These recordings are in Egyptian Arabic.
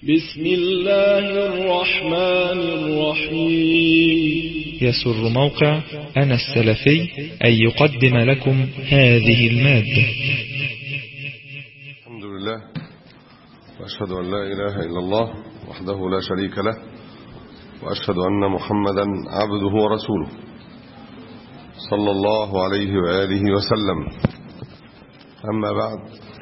بسم الله الرحمن الرحيم يسر موقع أنا السلفي أن يقدم لكم هذه المادة الحمد لله وأشهد أن لا إله إلا الله وحده لا شريك له وأشهد أن محمدا عبده ورسوله صلى الله عليه وآله وسلم أما بعد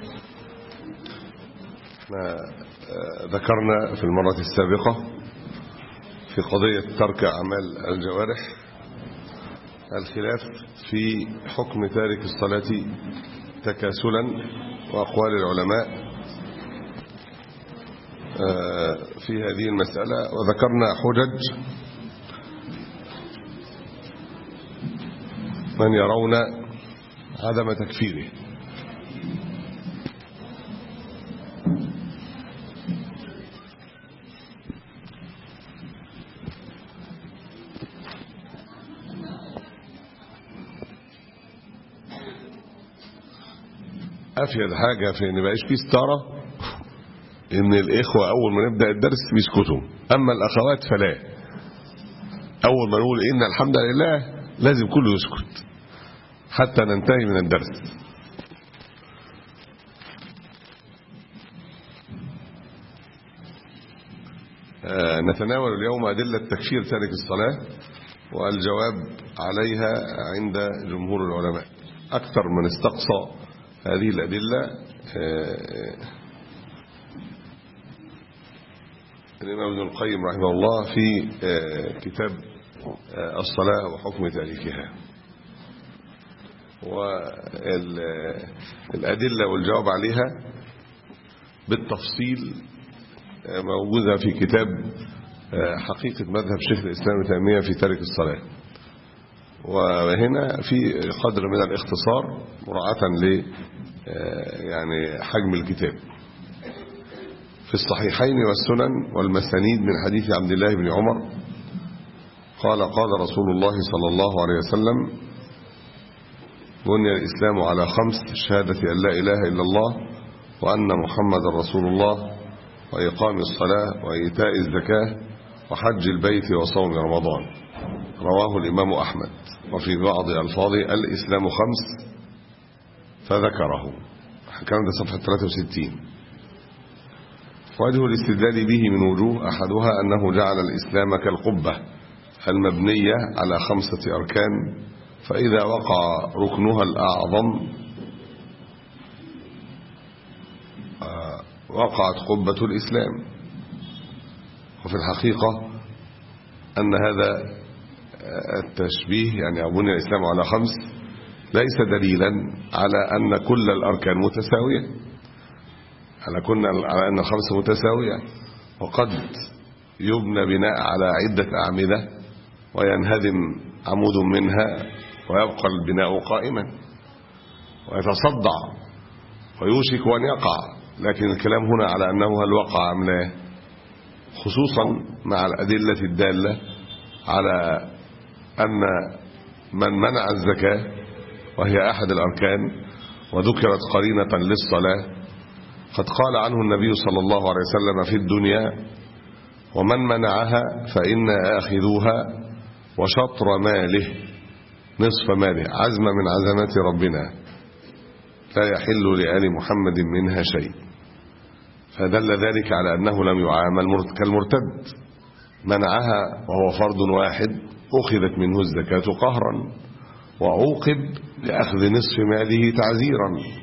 ما ذكرنا في المرة السابقة في قضية ترك أعمال الجوارح الخلاف في حكم تارك الصلاة تكاسلا وأقوال العلماء في هذه المسألة وذكرنا حجج من يرون عدم تكفيره افيد حاجه في ان بقاش في ستاره ان الاخوه اول ما نبدا الدرس بيسكتوا اما الاخوات فلا اول ما نقول ان الحمد لله لازم كله يسكت حتى ننتهي من الدرس آه نتناول اليوم أدلة تكفير تارك الصلاة والجواب عليها عند جمهور العلماء أكثر من استقصى هذه الأدلة الإمام ابن القيم رحمه الله في كتاب الصلاة وحكم تاريخها والأدلة والجواب عليها بالتفصيل موجودة في كتاب حقيقة مذهب شيخ الإسلام ابن تيمية في تارك الصلاة وهنا في قدر من الاختصار مراعاة ل يعني حجم الكتاب في الصحيحين والسنن والمسانيد من حديث عبد الله بن عمر قال قال رسول الله صلى الله عليه وسلم بني الإسلام على خمس شهادة أن لا إله إلا الله وأن محمد رسول الله وإقام الصلاة وإيتاء الزكاة وحج البيت وصوم رمضان رواه الإمام أحمد وفي بعض ألفاظه الإسلام خمس فذكره كان ده صفحة 63 وجه الاستدلال به من وجوه أحدها أنه جعل الإسلام كالقبة المبنية على خمسة أركان فإذا وقع ركنها الأعظم وقعت قبة الإسلام وفي الحقيقة أن هذا التشبيه يعني بني الإسلام على خمس ليس دليلا على أن كل الأركان متساوية على كنا على أن الخمس متساوية وقد يبنى بناء على عدة أعمدة وينهدم عمود منها ويبقى البناء قائما ويتصدع ويوشك أن يقع لكن الكلام هنا على أنه هل وقع أم لا خصوصا مع الأدلة الدالة على أن من منع الزكاة وهي أحد الأركان وذكرت قرينة للصلاة قد قال عنه النبي صلى الله عليه وسلم في الدنيا ومن منعها فإنا آخذوها وشطر ماله نصف ماله عزم من عزمات ربنا لا يحل لآل محمد منها شيء فدل ذلك على أنه لم يعامل كالمرتد منعها وهو فرض واحد أخذت منه الزكاة قهرا وعوقب لأخذ نصف ماله تعزيرا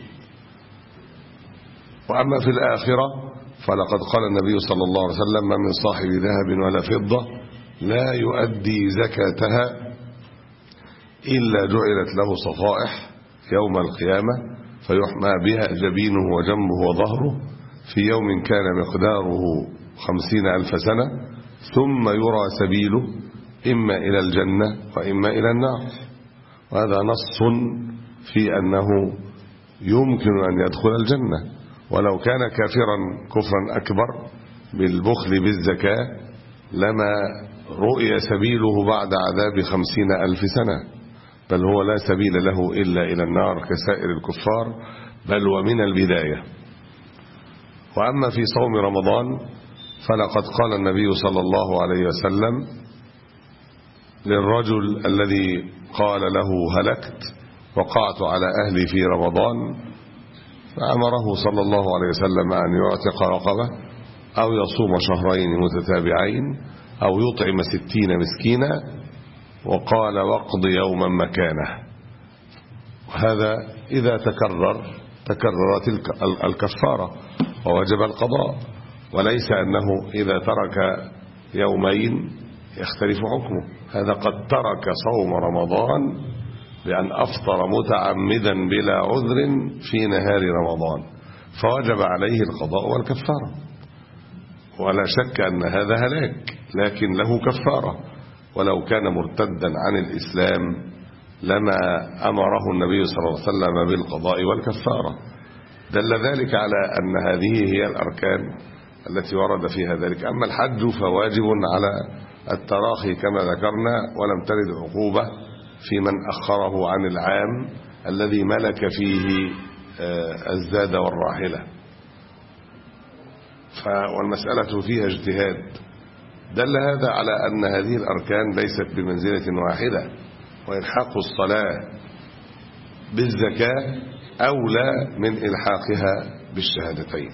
وأما في الآخرة فلقد قال النبي صلى الله عليه وسلم ما من صاحب ذهب ولا فضة لا يؤدي زكاتها إلا جعلت له صفائح يوم القيامة فيحمى بها جبينه وجنبه وظهره في يوم كان مقداره خمسين ألف سنة ثم يرى سبيله إما إلى الجنة وإما إلى النار وهذا نص في أنه يمكن أن يدخل الجنة ولو كان كافرا كفرا أكبر بالبخل بالزكاة لما رؤي سبيله بعد عذاب خمسين ألف سنة بل هو لا سبيل له إلا إلى النار كسائر الكفار بل ومن البداية وأما في صوم رمضان فلقد قال النبي صلى الله عليه وسلم للرجل الذي قال له هلكت وقعت على أهلي في رمضان فأمره صلى الله عليه وسلم أن يعتق رقبة أو يصوم شهرين متتابعين أو يطعم ستين مسكينا وقال واقض يوما مكانه وهذا إذا تكرر تكررت الكفارة ووجب القضاء وليس أنه إذا ترك يومين يختلف حكمه هذا قد ترك صوم رمضان بأن أفطر متعمدا بلا عذر في نهار رمضان فوجب عليه القضاء والكفارة ولا شك أن هذا هلاك لكن له كفارة ولو كان مرتدا عن الإسلام لما أمره النبي صلى الله عليه وسلم بالقضاء والكفارة دل ذلك على أن هذه هي الأركان التي ورد فيها ذلك أما الحج فواجب على التراخي كما ذكرنا ولم ترد عقوبة في من أخره عن العام الذي ملك فيه الزاد والراحلة والمسألة فيها اجتهاد دل هذا على أن هذه الأركان ليست بمنزلة واحدة وإلحاق الصلاة بالزكاة أولى من إلحاقها بالشهادتين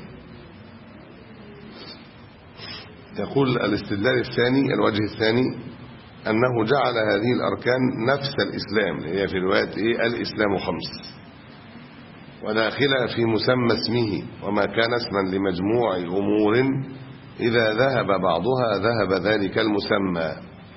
يقول الاستدلال الثاني الوجه الثاني أنه جعل هذه الأركان نفس الإسلام هي في رواية إيه الإسلام خمس وداخلة في مسمى اسمه وما كان اسما لمجموع أمور إذا ذهب بعضها ذهب ذلك المسمى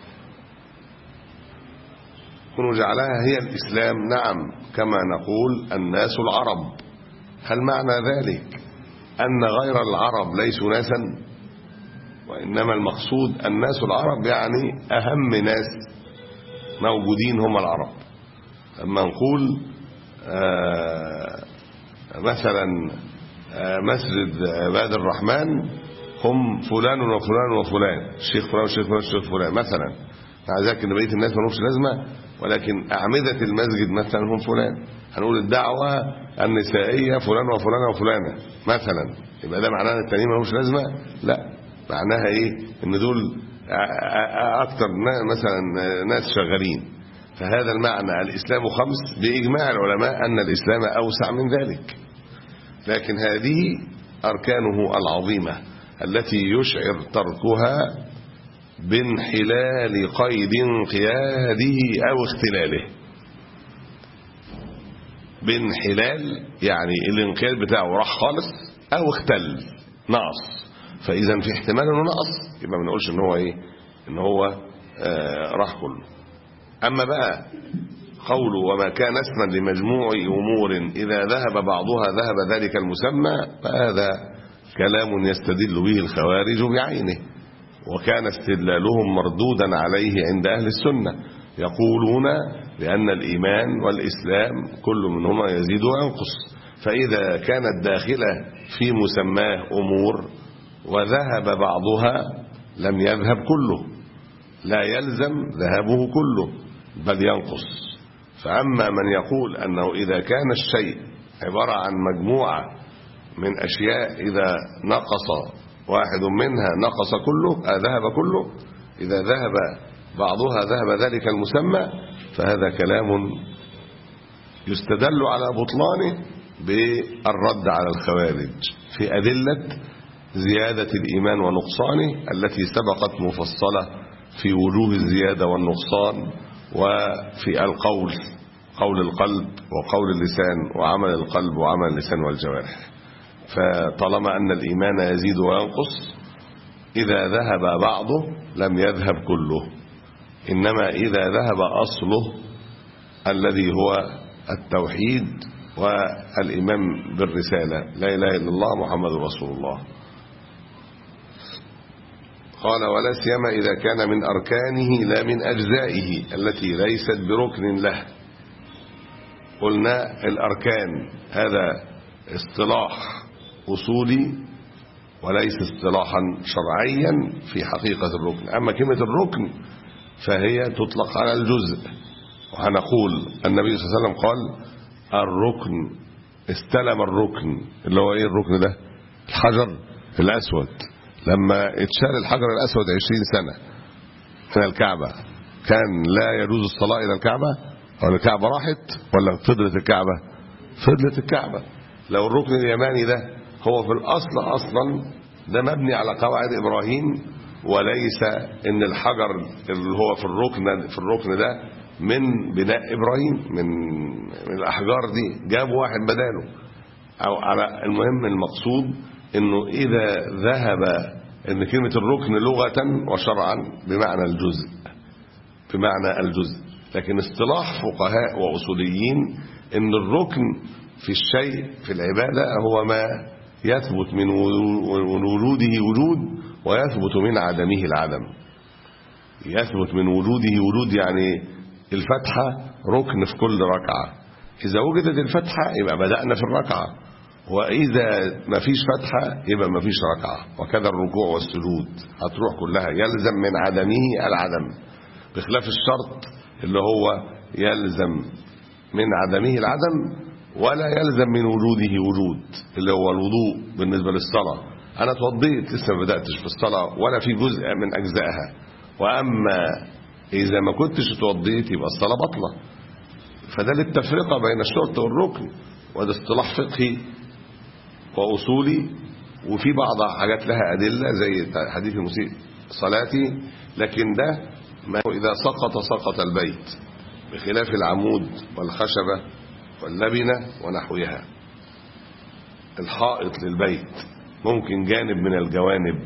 كن جعلها هي الإسلام نعم كما نقول الناس العرب هل معنى ذلك أن غير العرب ليسوا ناسا وإنما المقصود الناس العرب يعني أهم ناس موجودين هم العرب لما نقول آه مثلا آه مسجد عباد الرحمن هم فلان وفلان وفلان الشيخ فلان والشيخ فلان والشيخ فلان مثلا مع ذلك ان بقيه الناس ما لهمش لازمه ولكن اعمده المسجد مثلا هم فلان هنقول الدعوه النسائيه فلان وفلان وفلانه مثلا يبقى ده معناه ان التانيين ما لهمش لازمه لا معناها ايه ان دول اكتر مثلا ناس شغالين فهذا المعنى الاسلام خمس باجماع العلماء ان الاسلام اوسع من ذلك لكن هذه اركانه العظيمه التي يشعر تركها بانحلال قيد انقياده او اختلاله بانحلال يعني الانقياد بتاعه راح خالص او اختل نقص فاذا في احتمال انه نقص يبقى ما نقولش ان هو ايه ان هو آه راح كله اما بقى قوله وما كان اسما لمجموع امور اذا ذهب بعضها ذهب ذلك المسمى فهذا كلام يستدل به الخوارج بعينه وكان استدلالهم مردودا عليه عند اهل السنه يقولون بان الايمان والاسلام كل منهما يزيد وينقص فاذا كانت داخله في مسماه امور وذهب بعضها لم يذهب كله لا يلزم ذهابه كله بل ينقص فأما من يقول أنه إذا كان الشيء عبارة عن مجموعة من أشياء إذا نقص واحد منها نقص كله ذهب كله إذا ذهب بعضها ذهب ذلك المسمى فهذا كلام يستدل على بطلانه بالرد على الخوارج في أدلة زيادة الإيمان ونقصانه التي سبقت مفصلة في وجوه الزيادة والنقصان وفي القول قول القلب وقول اللسان وعمل القلب وعمل اللسان والجوارح فطالما أن الإيمان يزيد وينقص إذا ذهب بعضه لم يذهب كله إنما إذا ذهب أصله الذي هو التوحيد والإيمان بالرسالة لا إله إلا الله محمد رسول الله قال ولا سيما إذا كان من أركانه لا من أجزائه التي ليست بركن له قلنا الأركان هذا اصطلاح أصولي وليس اصطلاحا شرعيا في حقيقة الركن أما كلمة الركن فهي تطلق على الجزء وهنقول النبي صلى الله عليه وسلم قال الركن استلم الركن اللي هو ايه الركن ده الحجر الأسود لما اتشال الحجر الأسود عشرين سنة من الكعبة كان لا يجوز الصلاة إلى الكعبة ولا الكعبة راحت ولا فضلت الكعبة فضلت الكعبة لو الركن اليماني ده هو في الأصل أصلا ده مبني على قواعد إبراهيم وليس ان الحجر اللي هو في الركن في الركن ده من بناء ابراهيم من من الاحجار دي جاب واحد بداله او على المهم المقصود انه اذا ذهب ان كلمه الركن لغه وشرعا بمعنى الجزء بمعنى الجزء لكن اصطلاح فقهاء واصوليين ان الركن في الشيء في العباده هو ما يثبت من وجوده وجود ويثبت من عدمه العدم يثبت من وجوده وجود يعني الفتحة ركن في كل ركعة إذا وجدت الفتحة يبقى بدأنا في الركعة وإذا ما فيش فتحة يبقى ما فيش ركعة وكذا الركوع والسجود هتروح كلها يلزم من عدمه العدم بخلاف الشرط اللي هو يلزم من عدمه العدم ولا يلزم من وجوده وجود اللي هو الوضوء بالنسبة للصلاة أنا اتوضيت لسه ما بدأتش في الصلاة ولا في جزء من أجزائها وأما إذا ما كنتش اتوضيت يبقى الصلاة بطلة فده للتفرقة بين الشرط والركن وده اصطلاح فقهي وأصولي وفي بعض حاجات لها أدلة زي حديث المسيء صلاتي لكن ده ما إذا سقط سقط البيت بخلاف العمود والخشبة واللبنة ونحوها الحائط للبيت ممكن جانب من الجوانب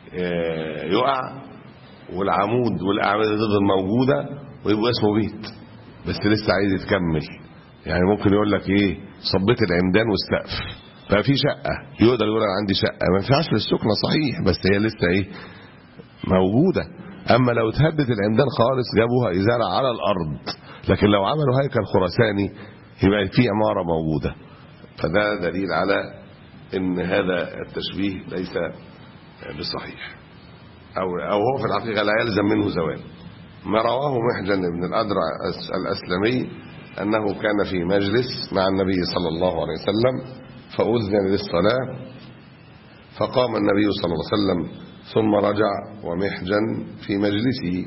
يقع والعمود والأعمدة تفضل موجودة ويبقى اسمه بيت بس لسه عايز يتكمل يعني ممكن يقول لك ايه صبيت العمدان والسقف ففي شقة يقدر يقول انا عندي شقة ما ينفعش للسكنة صحيح بس هي لسه ايه موجودة اما لو اتهدت العمدان خالص جابوها ازالة على الارض لكن لو عملوا هيكل خرساني يبقى في عمارة موجودة فده دليل على ان هذا التشبيه ليس بصحيح او او هو في الحقيقه لا يلزم منه زوال ما رواه محجن بن الادرع الاسلمي انه كان في مجلس مع النبي صلى الله عليه وسلم فاذن للصلاه فقام النبي صلى الله عليه وسلم ثم رجع ومحجن في مجلسه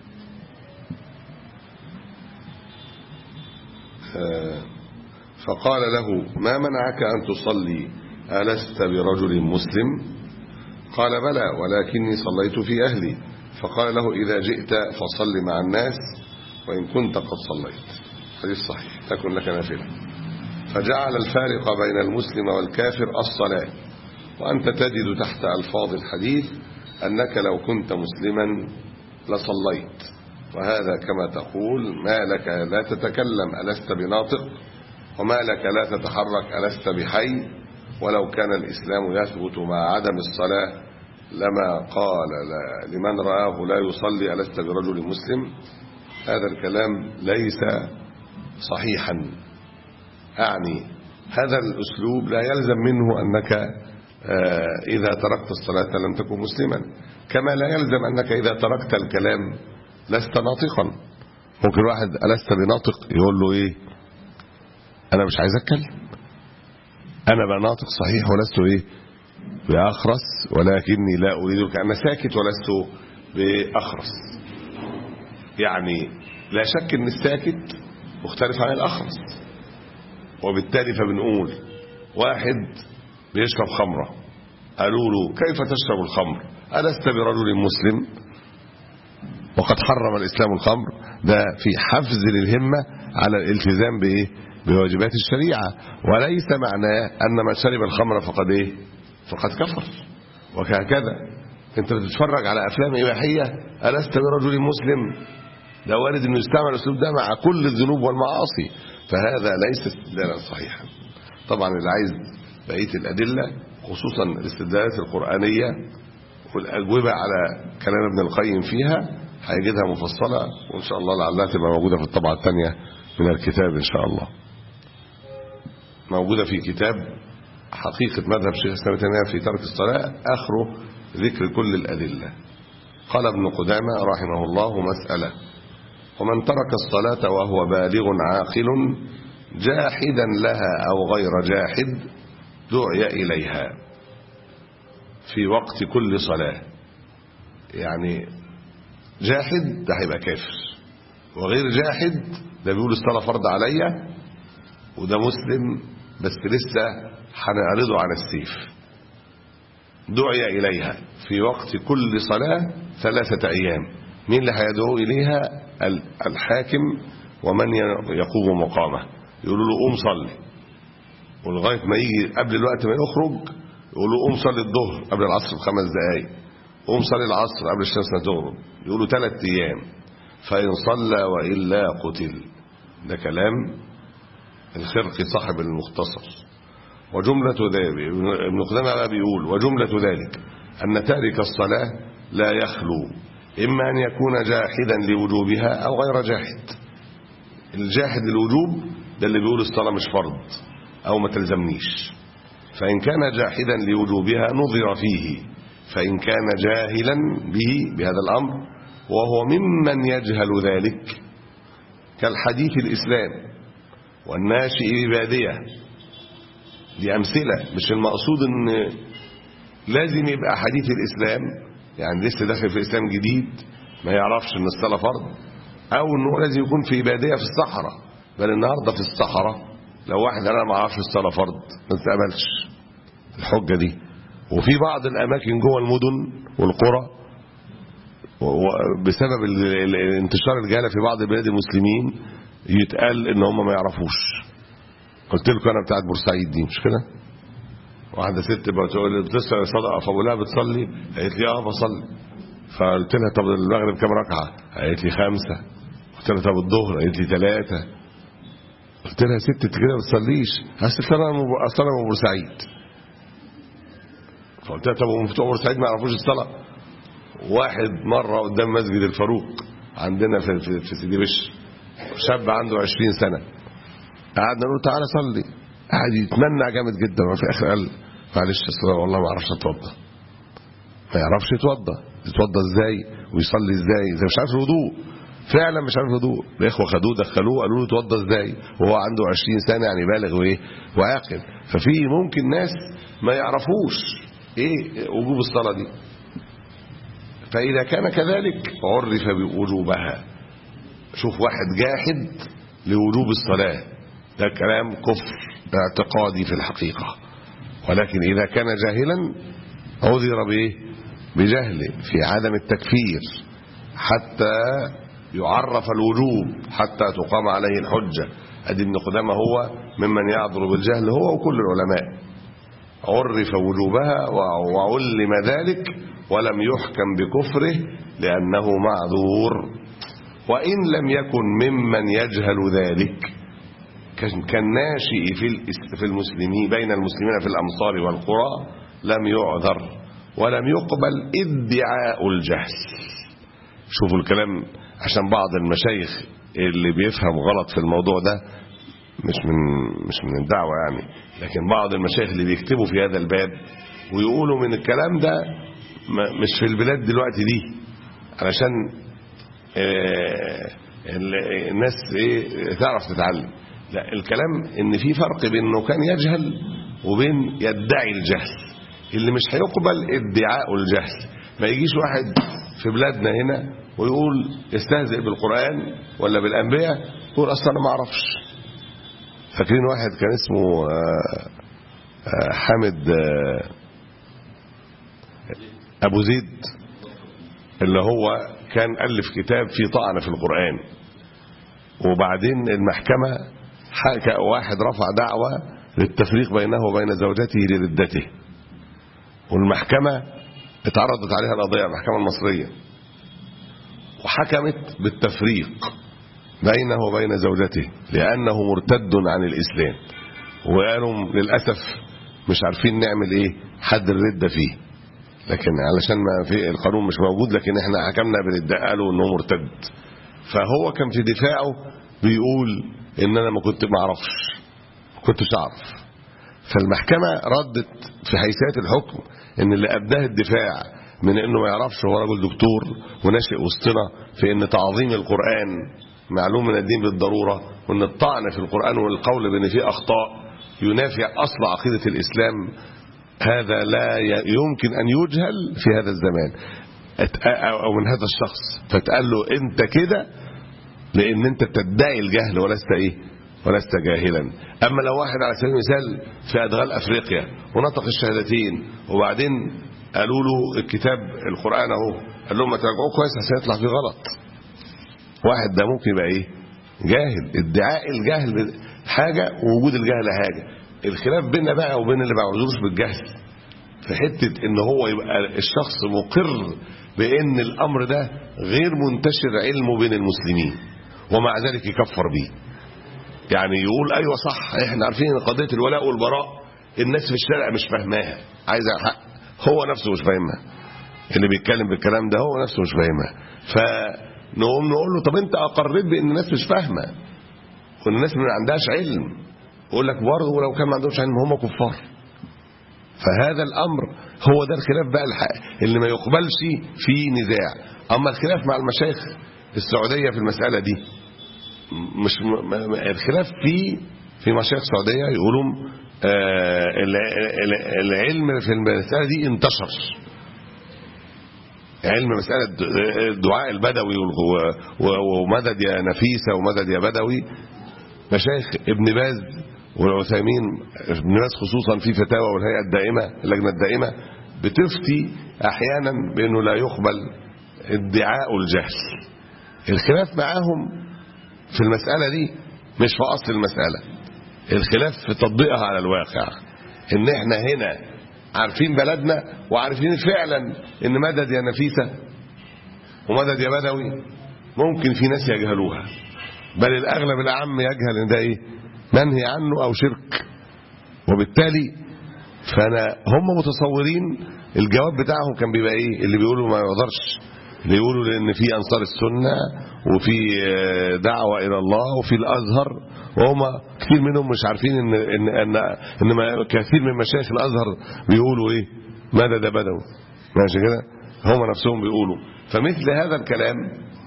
فقال له ما منعك أن تصلي ألست برجل مسلم قال بلى ولكني صليت في أهلي فقال له إذا جئت فصل مع الناس وإن كنت قد صليت حديث صحيح تكن لك نافلة فجعل الفارق بين المسلم والكافر الصلاة وأنت تجد تحت ألفاظ الحديث أنك لو كنت مسلما لصليت وهذا كما تقول ما لك لا تتكلم ألست بناطق وما لك لا تتحرك ألست بحي ولو كان الإسلام يثبت مع عدم الصلاة لما قال لا لمن رآه لا يصلي ألست برجل مسلم هذا الكلام ليس صحيحا أعني هذا الأسلوب لا يلزم منه أنك إذا تركت الصلاة لم تكن مسلما كما لا يلزم أنك إذا تركت الكلام لست ناطقا ممكن واحد ألست بناطق يقول له إيه أنا مش عايز أتكلم أنا بناطق صحيح ولست إيه بأخرس ولكني لا أريد أنا ساكت ولست بأخرس يعني لا شك أن الساكت مختلف عن الأخرس وبالتالي فبنقول واحد بيشرب خمرة قالوا له كيف تشرب الخمر ألست برجل مسلم وقد حرم الإسلام الخمر ده في حفز للهمة على الالتزام بإيه بواجبات الشريعة وليس معناه أن من شرب الخمر فقد إيه فقد كفر وهكذا انت بتتفرج على افلام اباحيه الست برجل مسلم ده وارد انه يستعمل الاسلوب ده مع كل الذنوب والمعاصي فهذا ليس استدلالا صحيحا طبعا اللي عايز بقيه الادله خصوصا الاستدلالات القرانيه والاجوبه على كلام ابن القيم فيها هيجدها مفصله وان شاء الله لعلها تبقى موجوده في الطبعه الثانيه من الكتاب ان شاء الله موجوده في كتاب حقيقة مذهب شيخ الإسلام تيمية في ترك الصلاة آخره ذكر كل الأدلة قال ابن قدامة رحمه الله مسألة ومن ترك الصلاة وهو بالغ عاقل جاحدا لها أو غير جاحد دعي إليها في وقت كل صلاة يعني جاحد ده هيبقى كافر وغير جاحد ده بيقول الصلاة فرض عليا وده مسلم بس لسه هنعرضه على السيف دعي إليها في وقت كل صلاة ثلاثة أيام مين اللي هيدعو إليها الحاكم ومن يقوم مقامه يقولوا له قوم صلي ولغاية ما يجي قبل الوقت ما يخرج يقولوا قوم صلي الظهر قبل العصر بخمس دقايق قوم صلي العصر قبل الشمس ما تغرب يقولوا ثلاث أيام فإن صلى وإلا قتل ده كلام الخرقي صاحب المختصر وجملة ذلك ابن قدامة بقى بيقول وجملة ذلك أن تارك الصلاة لا يخلو إما أن يكون جاحدا لوجوبها أو غير جاحد الجاحد للوجوب ده اللي بيقول الصلاة مش فرض أو ما تلزمنيش فإن كان جاحدا لوجوبها نظر فيه فإن كان جاهلا به بهذا الأمر وهو ممن يجهل ذلك كالحديث الإسلام والناشئ ببادية دي أمثلة مش المقصود ان لازم يبقى حديث الإسلام يعني لسه داخل في الإسلام جديد ما يعرفش ان الصلاة فرض أو انه لازم يكون في بادية في الصحراء بل النهاردة في الصحراء لو واحد أنا ما اعرفش الصلاة فرض ما تقبلش الحجة دي وفي بعض الأماكن جوه المدن والقرى بسبب انتشار الجهالة في بعض بلاد المسلمين يتقال ان هم ما يعرفوش قلت لكم انا بتاعت بورسعيد دي مش كده واحده ست بتقول لي بتصلي صدقه فبقول لها بتصلي قالت لي اه بصلي فقلت لها طب المغرب كام ركعه قالت لي خمسه قلت لها طب الظهر قالت لي ثلاثه قلت لها يا ست انت كده ما بتصليش اصل انا اصل انا من بورسعيد فقلت لها طب هم بتوع بورسعيد ما يعرفوش الصلاه واحد مره قدام مسجد الفاروق عندنا في في, في سيدي بشر شاب عنده 20 سنه قعدنا نقول تعالى صلي قعد يتمنع جامد جدا وفي الاخر قال معلش اصل والله ما اعرفش اتوضى ما يعرفش يتوضى يتوضى ازاي ويصلي ازاي زي مش عارف الوضوء فعلا مش عارف الوضوء الاخوه خدوه دخلوه قالوا له اتوضى ازاي وهو عنده 20 سنه يعني بالغ وايه وعاقل ففي ممكن ناس ما يعرفوش ايه وجوب الصلاه دي فاذا كان كذلك عرف بوجوبها شوف واحد جاحد لوجوب الصلاه ده كلام كفر اعتقادي في الحقيقة ولكن إذا كان جاهلا عذر به بجهله في عدم التكفير حتى يعرف الوجوب حتى تقام عليه الحجة أدي ابن قدامة هو ممن يعذر بالجهل هو وكل العلماء عرف وجوبها وعلم ذلك ولم يحكم بكفره لأنه معذور وإن لم يكن ممن يجهل ذلك كالناشئ في في المسلمين بين المسلمين في الامصار والقرى لم يعذر ولم يقبل ادعاء الجهل شوفوا الكلام عشان بعض المشايخ اللي بيفهم غلط في الموضوع ده مش من مش من الدعوه يعني لكن بعض المشايخ اللي بيكتبوا في هذا الباب ويقولوا من الكلام ده مش في البلاد دلوقتي دي علشان الناس ايه تعرف تتعلم لا الكلام ان في فرق بين انه كان يجهل وبين يدعي الجهل اللي مش هيقبل ادعاء الجهل ما يجيش واحد في بلادنا هنا ويقول يستهزئ بالقرآن ولا بالأنبياء يقول أصلا أنا ما أعرفش فاكرين واحد كان اسمه حامد أبو زيد اللي هو كان ألف كتاب فيه طعنة في القرآن وبعدين المحكمة حكى واحد رفع دعوة للتفريق بينه وبين زوجته لردته والمحكمة اتعرضت عليها القضية المحكمة المصرية وحكمت بالتفريق بينه وبين زوجته لأنه مرتد عن الإسلام وقالوا للأسف مش عارفين نعمل ايه حد الردة فيه لكن علشان ما في القانون مش موجود لكن احنا حكمنا بالادعاء قالوا انه مرتد فهو كان في دفاعه بيقول ان انا ما كنت ما اعرفش كنتش اعرف فالمحكمة ردت في حيثيات الحكم ان اللي ابداه الدفاع من انه ما يعرفش هو راجل دكتور وناشئ وسطنا في ان تعظيم القرآن معلوم من الدين بالضرورة وان الطعن في القرآن والقول بان فيه اخطاء ينافي اصل عقيدة الاسلام هذا لا ي- يمكن أن يجهل في هذا الزمان ات- أو أو من هذا الشخص فتقال له أنت كده لأن أنت تدعي الجهل ولست إيه ولست جاهلا أما لو واحد على سبيل المثال في أدغال أفريقيا ونطق الشهادتين وبعدين قالوا له الكتاب القرآن أهو قال لهم ما تراجعوه كويس عشان يطلع فيه غلط واحد ده ممكن يبقى إيه جاهل ادعاء الجهل حاجة ووجود الجهل حاجة الخلاف بيننا بقى وبين اللي ما بيعوذوش بالجهل في حتة ان هو يبقى الشخص مقر بان الامر ده غير منتشر علمه بين المسلمين ومع ذلك يكفر بيه يعني يقول ايوه صح احنا عارفين ان قضيه الولاء والبراء الناس في الشارع مش فاهماها عايزه حق هو نفسه مش فاهمها اللي بيتكلم بالكلام ده هو نفسه مش فاهمها فنقوم نقول له طب انت اقريت بان الناس مش فاهمه وان الناس ما عندهاش علم يقول لك برضه ولو كان ما عندهمش علم هم كفار فهذا الامر هو ده الخلاف بقى الح- اللي ما يقبلش فيه نزاع اما الخلاف مع المشايخ السعوديه في المساله دي مش م- م- الخلاف في في مشايخ السعوديه يقولوا آه، الع- الع- العلم في المساله دي انتشر علم مسألة الدعاء البدوي والغ- و- ومدد يا نفيسة ومدد يا بدوي مشايخ ابن باز والعثيمين ابن باز خصوصا في فتاوى والهيئة الدائمة اللجنة الدائمة بتفتي أحيانا بأنه لا يقبل ادعاء الجهل الخلاف معاهم في المسألة دي مش في أصل المسألة الخلاف في تطبيقها على الواقع ان احنا هنا عارفين بلدنا وعارفين فعلا ان مدد يا نفيسة ومدد يا بدوي ممكن في ناس يجهلوها بل الاغلب العام يجهل ان ده ايه منهي عنه او شرك وبالتالي فانا هم متصورين الجواب بتاعهم كان بيبقى ايه اللي بيقولوا ما يقدرش اللي يقولوا لان في انصار السنه وفي آه، دعوه الى الله وفي الازهر وهم كثير منهم مش عارفين ان ان ان, إن ما كثير من مشايخ الازهر بيقولوا ايه ماذا ده بدوي ماشي كده هم نفسهم بيقولوا فمثل هذا الكلام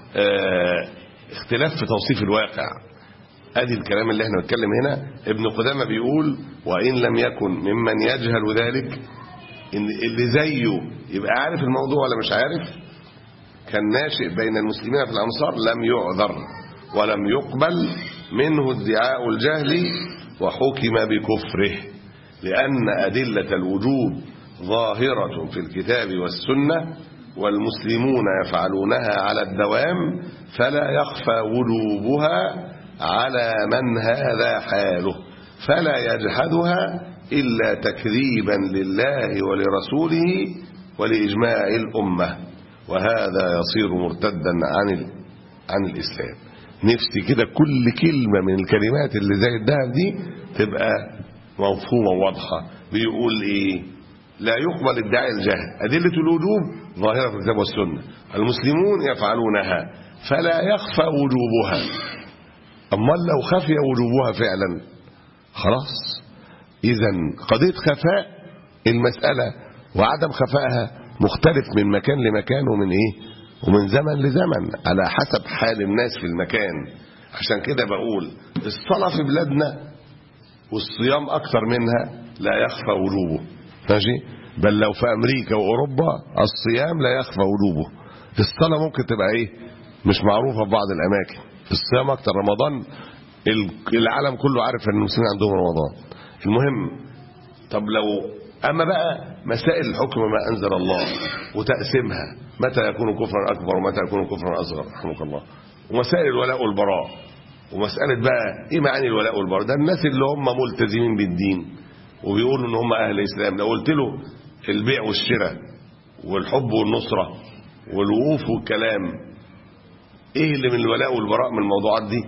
آه، اختلاف في توصيف الواقع ادي الكلام اللي احنا بنتكلم هنا ابن قدامه بيقول وان لم يكن ممن يجهل ذلك ان اللي زيه يبقى عارف الموضوع ولا مش عارف كان ناشئ بين المسلمين في الامصار لم يعذر ولم يقبل منه ادعاء الجهل وحكم بكفره لان ادله الوجوب ظاهره في الكتاب والسنه والمسلمون يفعلونها على الدوام فلا يخفى وجوبها على من هذا حاله فلا يجحدها إلا تكذيبا لله ولرسوله ولإجماع الأمة وهذا يصير مرتدا عن ال... عن الإسلام نفسي كده كل كلمة من الكلمات اللي زي الدهب دي تبقى مفهومة واضحة بيقول إيه لا يقبل ادعاء الجهل أدلة الوجوب ظاهرة في الكتاب والسنة المسلمون يفعلونها فلا يخفى وجوبها أما لو خفي وجوبها فعلا خلاص إذا قضية خفاء المسألة وعدم خفائها مختلف من مكان لمكان ومن إيه ومن زمن لزمن على حسب حال الناس في المكان عشان كده بقول الصلاة في بلادنا والصيام أكثر منها لا يخفى وجوبه ماشي بل لو في أمريكا وأوروبا الصيام لا يخفى وجوبه الصلاة ممكن تبقى إيه مش معروفة في بعض الأماكن الصيام أكتر رمضان العالم كله عارف أن المسلمين عندهم رمضان المهم طب لو أما بقى مسائل الحكم ما أنزل الله وتقسيمها متى يكون كفرا أكبر ومتى يكون كفرا أصغر رحمك الله ومسائل الولاء والبراء ومسألة بقى إيه معاني الولاء والبراء ده الناس اللي هم ملتزمين بالدين وبيقولوا إن هم أهل الإسلام لو قلت له البيع والشراء والحب والنصرة والوقوف والكلام إيه اللي من الولاء والبراء من الموضوعات دي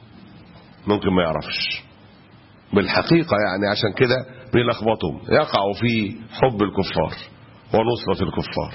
ممكن ما يعرفش بالحقيقة يعني عشان كده بيلخبطهم يقعوا في حب الكفار ونصرة الكفار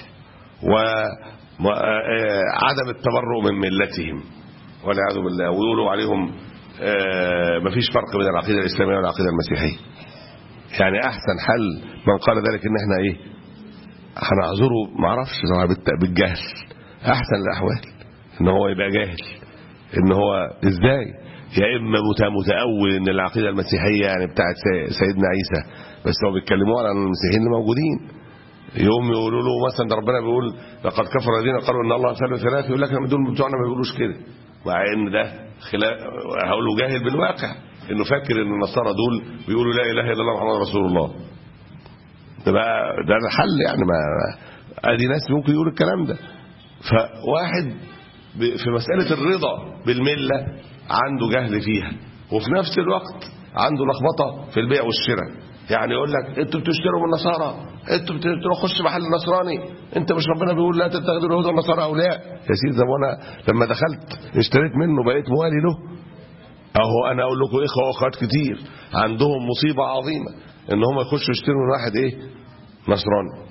وعدم التبرؤ من ملتهم والعياذ بالله ويقولوا عليهم مفيش فرق بين العقيدة الإسلامية والعقيدة المسيحية يعني أحسن حل من قال ذلك إن احنا إيه هنعذره معرفش بالجهل أحسن الأحوال إن هو يبقى جاهل إن هو إزاي يا اما متاول ان العقيده المسيحيه يعني بتاعت سيدنا عيسى بس هو بيتكلموا عن المسيحيين الموجودين يوم يقولوا له مثلا ده ربنا بيقول لقد كفر الذين قالوا ان الله ثالث ثلاث يقول لك دول بتوعنا ما بيقولوش كده مع ان ده خلاف هقول له جاهل بالواقع انه فاكر ان النصارى دول بيقولوا لا اله الا الله محمد رسول الله ده بقى ده الحل يعني ما ادي ناس ممكن يقول الكلام ده فواحد في مساله الرضا بالمله عنده جهل فيها وفي نفس الوقت عنده لخبطه في البيع والشراء يعني يقول لك انتوا بتشتروا من النصارى انتوا بتروح خش محل نصراني انت مش ربنا بيقول لا تتخذوا اليهود والنصارى اولياء يا سيدي زي ما انا لما دخلت اشتريت منه بقيت موالي له اهو انا اقول لكم اخوه واخوات كتير عندهم مصيبه عظيمه ان هم يخشوا يشتروا من واحد ايه نصراني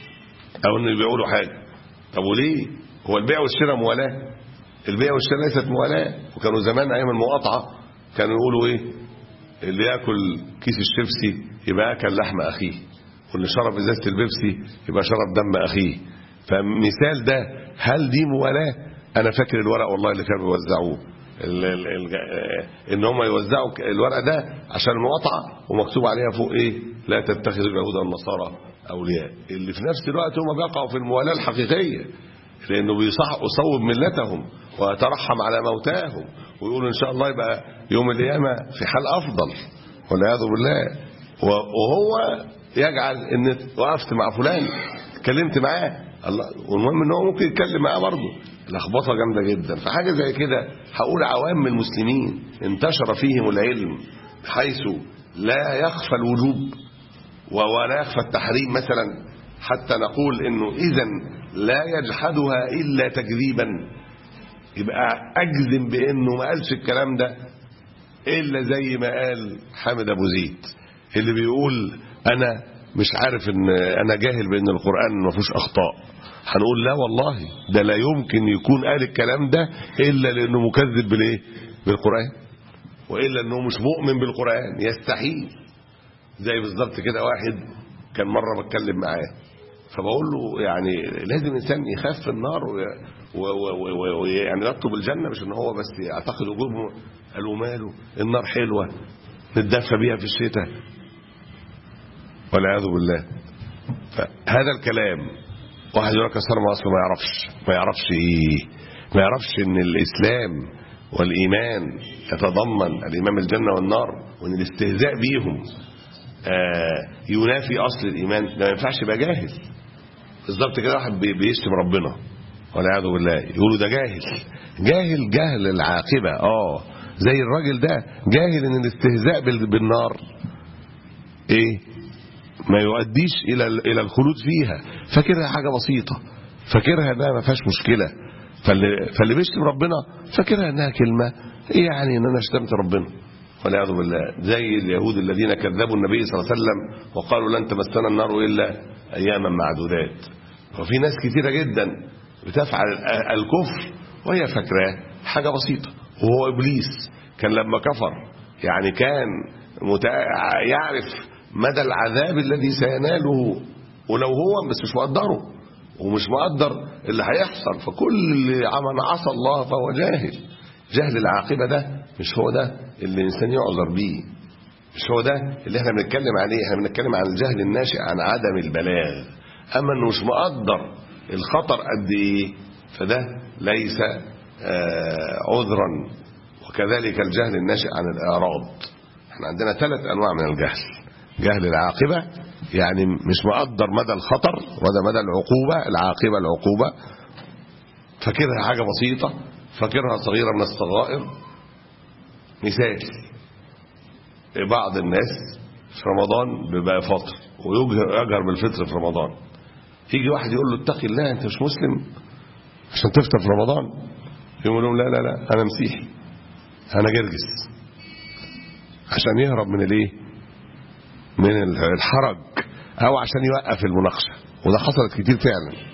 او ان يبيعوا له حاجه طب وليه هو البيع والشراء موالاه البيع والشراء ليست موالاه وكانوا زمان ايام المقاطعه كانوا يقولوا ايه اللي ياكل كيس الشيبسي يبقى اكل لحم اخيه واللي شرب ازازه البيبسي يبقى شرب دم اخيه فمثال ده هل دي موالاه انا فاكر الورق والله اللي كانوا بيوزعوه ال ال ال ان هم يوزعوا الورق ده عشان المقاطعه ومكتوب عليها فوق ايه لا تتخذوا اليهود والنصارى اولياء اللي في نفس الوقت هم بيقعوا في الموالاه الحقيقيه لانه بيصح يصوب ملتهم ويترحم على موتاهم ويقول ان شاء الله يبقى يوم القيامه في حال افضل والعياذ بالله وهو يجعل ان وقفت مع فلان اتكلمت معاه الله والمهم ان هو ممكن يتكلم معاه برضه لخبطه جامده جدا فحاجه زي كده هقول عوام المسلمين انتشر فيهم العلم بحيث لا يخفى الوجوب ولا يخفى التحريم مثلا حتى نقول انه اذا لا يجحدها الا تكذيبا يبقى اجزم بانه ما قالش الكلام ده الا زي ما قال حامد ابو زيد اللي بيقول انا مش عارف ان انا جاهل بان القران ما فيهوش اخطاء هنقول لا والله ده لا يمكن يكون قال الكلام ده الا لانه مكذب بالايه بالقران والا انه مش مؤمن بالقران يستحيل زي بالظبط كده واحد كان مره بتكلم معاه فبقول له يعني لازم الانسان يخاف في النار ويعني يطلب الجنه مش ان هو بس يعتقد وجوبه قالوا ماله النار حلوه نتدفى بيها في الشتاء والعياذ بالله فهذا الكلام واحد يقول لك اصل ما اصله ما يعرفش ما يعرفش ايه ما يعرفش ان الاسلام والايمان يتضمن الايمان بالجنه والنار وان الاستهزاء بيهم آه ينافي اصل الايمان ما ينفعش يبقى جاهل بالظبط كده واحد بيشتم ربنا والعياذ بالله يقولوا ده جاهل جاهل جهل العاقبه اه زي الراجل ده جاهل ان الاستهزاء بالنار ايه ما يؤديش الى الى الخلود فيها فاكرها حاجه بسيطه فاكرها انها ما فيهاش مشكله فاللي, فاللي بيشتم ربنا فاكرها انها كلمه يعني ان انا شتمت ربنا والعياذ بالله زي اليهود الذين كذبوا النبي صلى الله عليه وسلم وقالوا لن تمسنا النار الا اياما معدودات وفي ناس كثيره جدا بتفعل الكفر وهي فاكراه حاجه بسيطه وهو ابليس كان لما كفر يعني كان متع... يعرف مدى العذاب الذي سيناله ولو هو بس مش مقدره ومش مقدر اللي هيحصل فكل اللي عمل عصى الله فهو جاهل جهل العاقبة ده مش هو ده اللي الإنسان يعذر بيه مش هو ده اللي احنا بنتكلم عليه احنا بنتكلم عن الجهل الناشئ عن عدم البلاغ أما أنه مش مقدر الخطر قد إيه فده ليس آه عذرا وكذلك الجهل الناشئ عن الإعراض احنا عندنا ثلاث أنواع من الجهل جهل العاقبة يعني مش مقدر مدى الخطر وده مدى العقوبة العاقبة العقوبة فاكرها حاجة بسيطة فاكرها صغيرة من الصغائر مثال بعض الناس في رمضان بيبقى فطر ويجهر بالفطر في رمضان يجي واحد يقول له اتقي الله انت مش مسلم عشان تفطر في رمضان يقول لهم لا لا لا انا مسيحي انا جرجس عشان يهرب من الايه من الحرج او عشان يوقف المناقشه وده حصلت كتير فعلا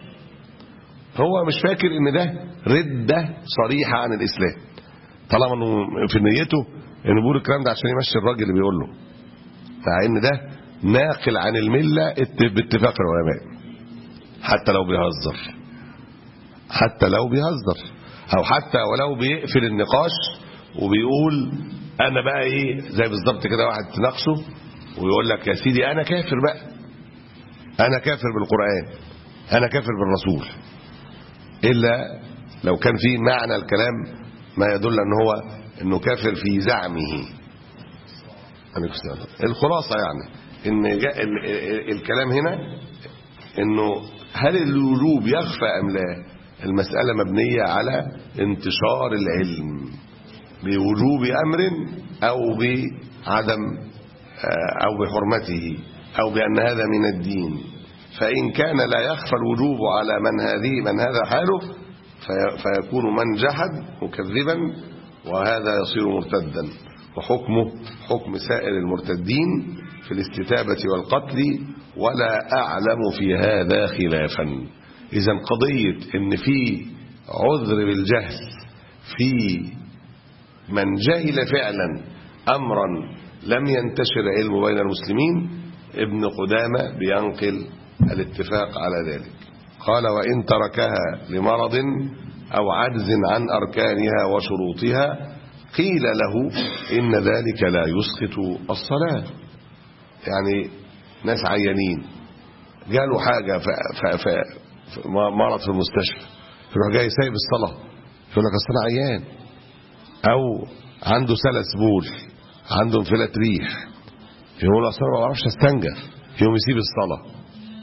هو مش فاكر ان ده رده صريحه عن الاسلام طالما انه في نيته انه بيقول الكلام ده عشان يمشي الراجل اللي بيقول له مع ان ده ناقل عن المله باتفاق العلماء حتى لو بيهزر حتى لو بيهزر او حتى ولو بيقفل النقاش وبيقول انا بقى ايه زي بالظبط كده واحد تناقشه ويقول لك يا سيدي انا كافر بقى انا كافر بالقران انا كافر بالرسول الا لو كان في معنى الكلام ما يدل ان هو انه كافر في زعمه عليكم السلام. الخلاصه يعني ان جاء ال- ال- الكلام هنا انه هل الوجوب يخفى ام لا المساله مبنيه على انتشار العلم بوجوب امر او بعدم آه، او بحرمته او بان هذا من الدين فان كان لا يخفى الوجوب على من هذه من هذا حاله في- فيكون من جحد مكذبا وهذا يصير مرتدا وحكمه حكم سائر المرتدين في الاستتابة والقتل ولا أعلم في هذا خلافا إذا قضية إن في عذر بالجهل في من جهل فعلا أمرا لم ينتشر علم بين المسلمين ابن قدامة بينقل الاتفاق على ذلك قال وإن تركها لمرض أو عجز عن أركانها وشروطها قيل له إن ذلك لا يسقط الصلاة يعني ناس عيانين جاله حاجة ف... ف... ف... ف... مرض في المستشفى يروح جاي سايب الصلاة يقول لك أصل أنا عيان أو عنده سلس بول عنده انفلات ريح يقول أصل أنا ما بعرفش أستنجى يقوم يسيب الصلاة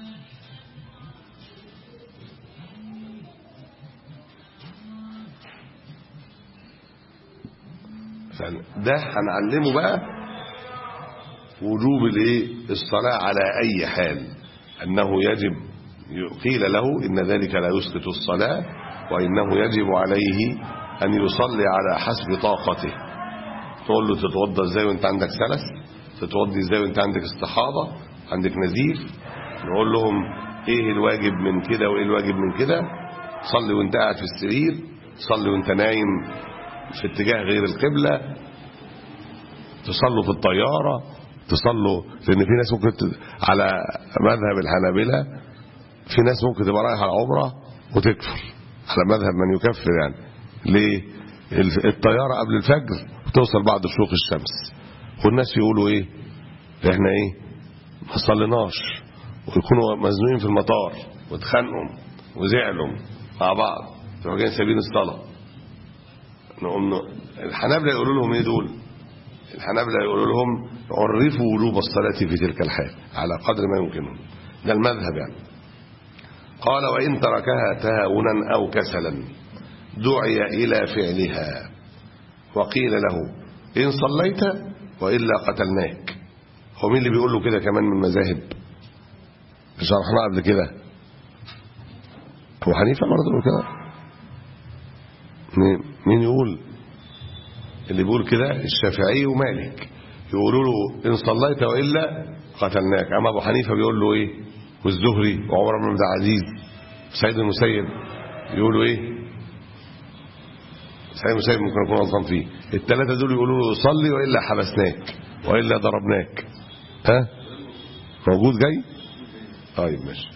ده هنعلمه بقى وجوب الايه الصلاه على اي حال انه يجب قيل له ان ذلك لا يسقط الصلاه وانه يجب عليه ان يصلي على حسب طاقته تقول له تتوضا ازاي وانت عندك سلس تتوضي ازاي وانت عندك استحاضه عندك نزيف نقول لهم ايه الواجب من كده وايه الواجب من كده صلي وانت قاعد في السرير صلي وانت نايم في اتجاه غير القبلة تصلوا في الطيارة تصلوا لأن في ناس ممكن ت- على مذهب الحنابلة في ناس ممكن تبقى رايحة على عمرة وتكفر على مذهب من يكفر يعني ليه الف- الطيارة قبل الفجر وتوصل بعد شروق الشمس والناس يقولوا ايه احنا ايه ما صليناش ويكونوا مزنوقين في المطار واتخانقوا وزعلوا مع بعض يروحوا جايين سايبين الصلاه نقوم ن- الحنابلة يقولوا لهم ايه دول الحنابلة يقولوا لهم عرفوا وجوب الصلاة في تلك الحال على قدر ما يمكنهم ده المذهب يعني قال وإن تركها تهاونا أو كسلا دعي إلى فعلها وقيل له إن صليت وإلا قتلناك هو مين اللي بيقول له كده كمان من المذاهب شرحناها قبل كده أبو حنيفة برضه بيقول كده مين- مين يقول اللي بيقول كده الشافعي ومالك يقولوا له ان صليت والا قتلناك اما ابو حنيفه بيقول له ايه والزهري وعمر بن عبد العزيز سعيد المسيب يقولوا ايه سعيد المسيب ممكن يكون غلطان فيه الثلاثه دول يقولوا له صلي والا حبسناك والا ضربناك ها موجود جاي طيب ماشي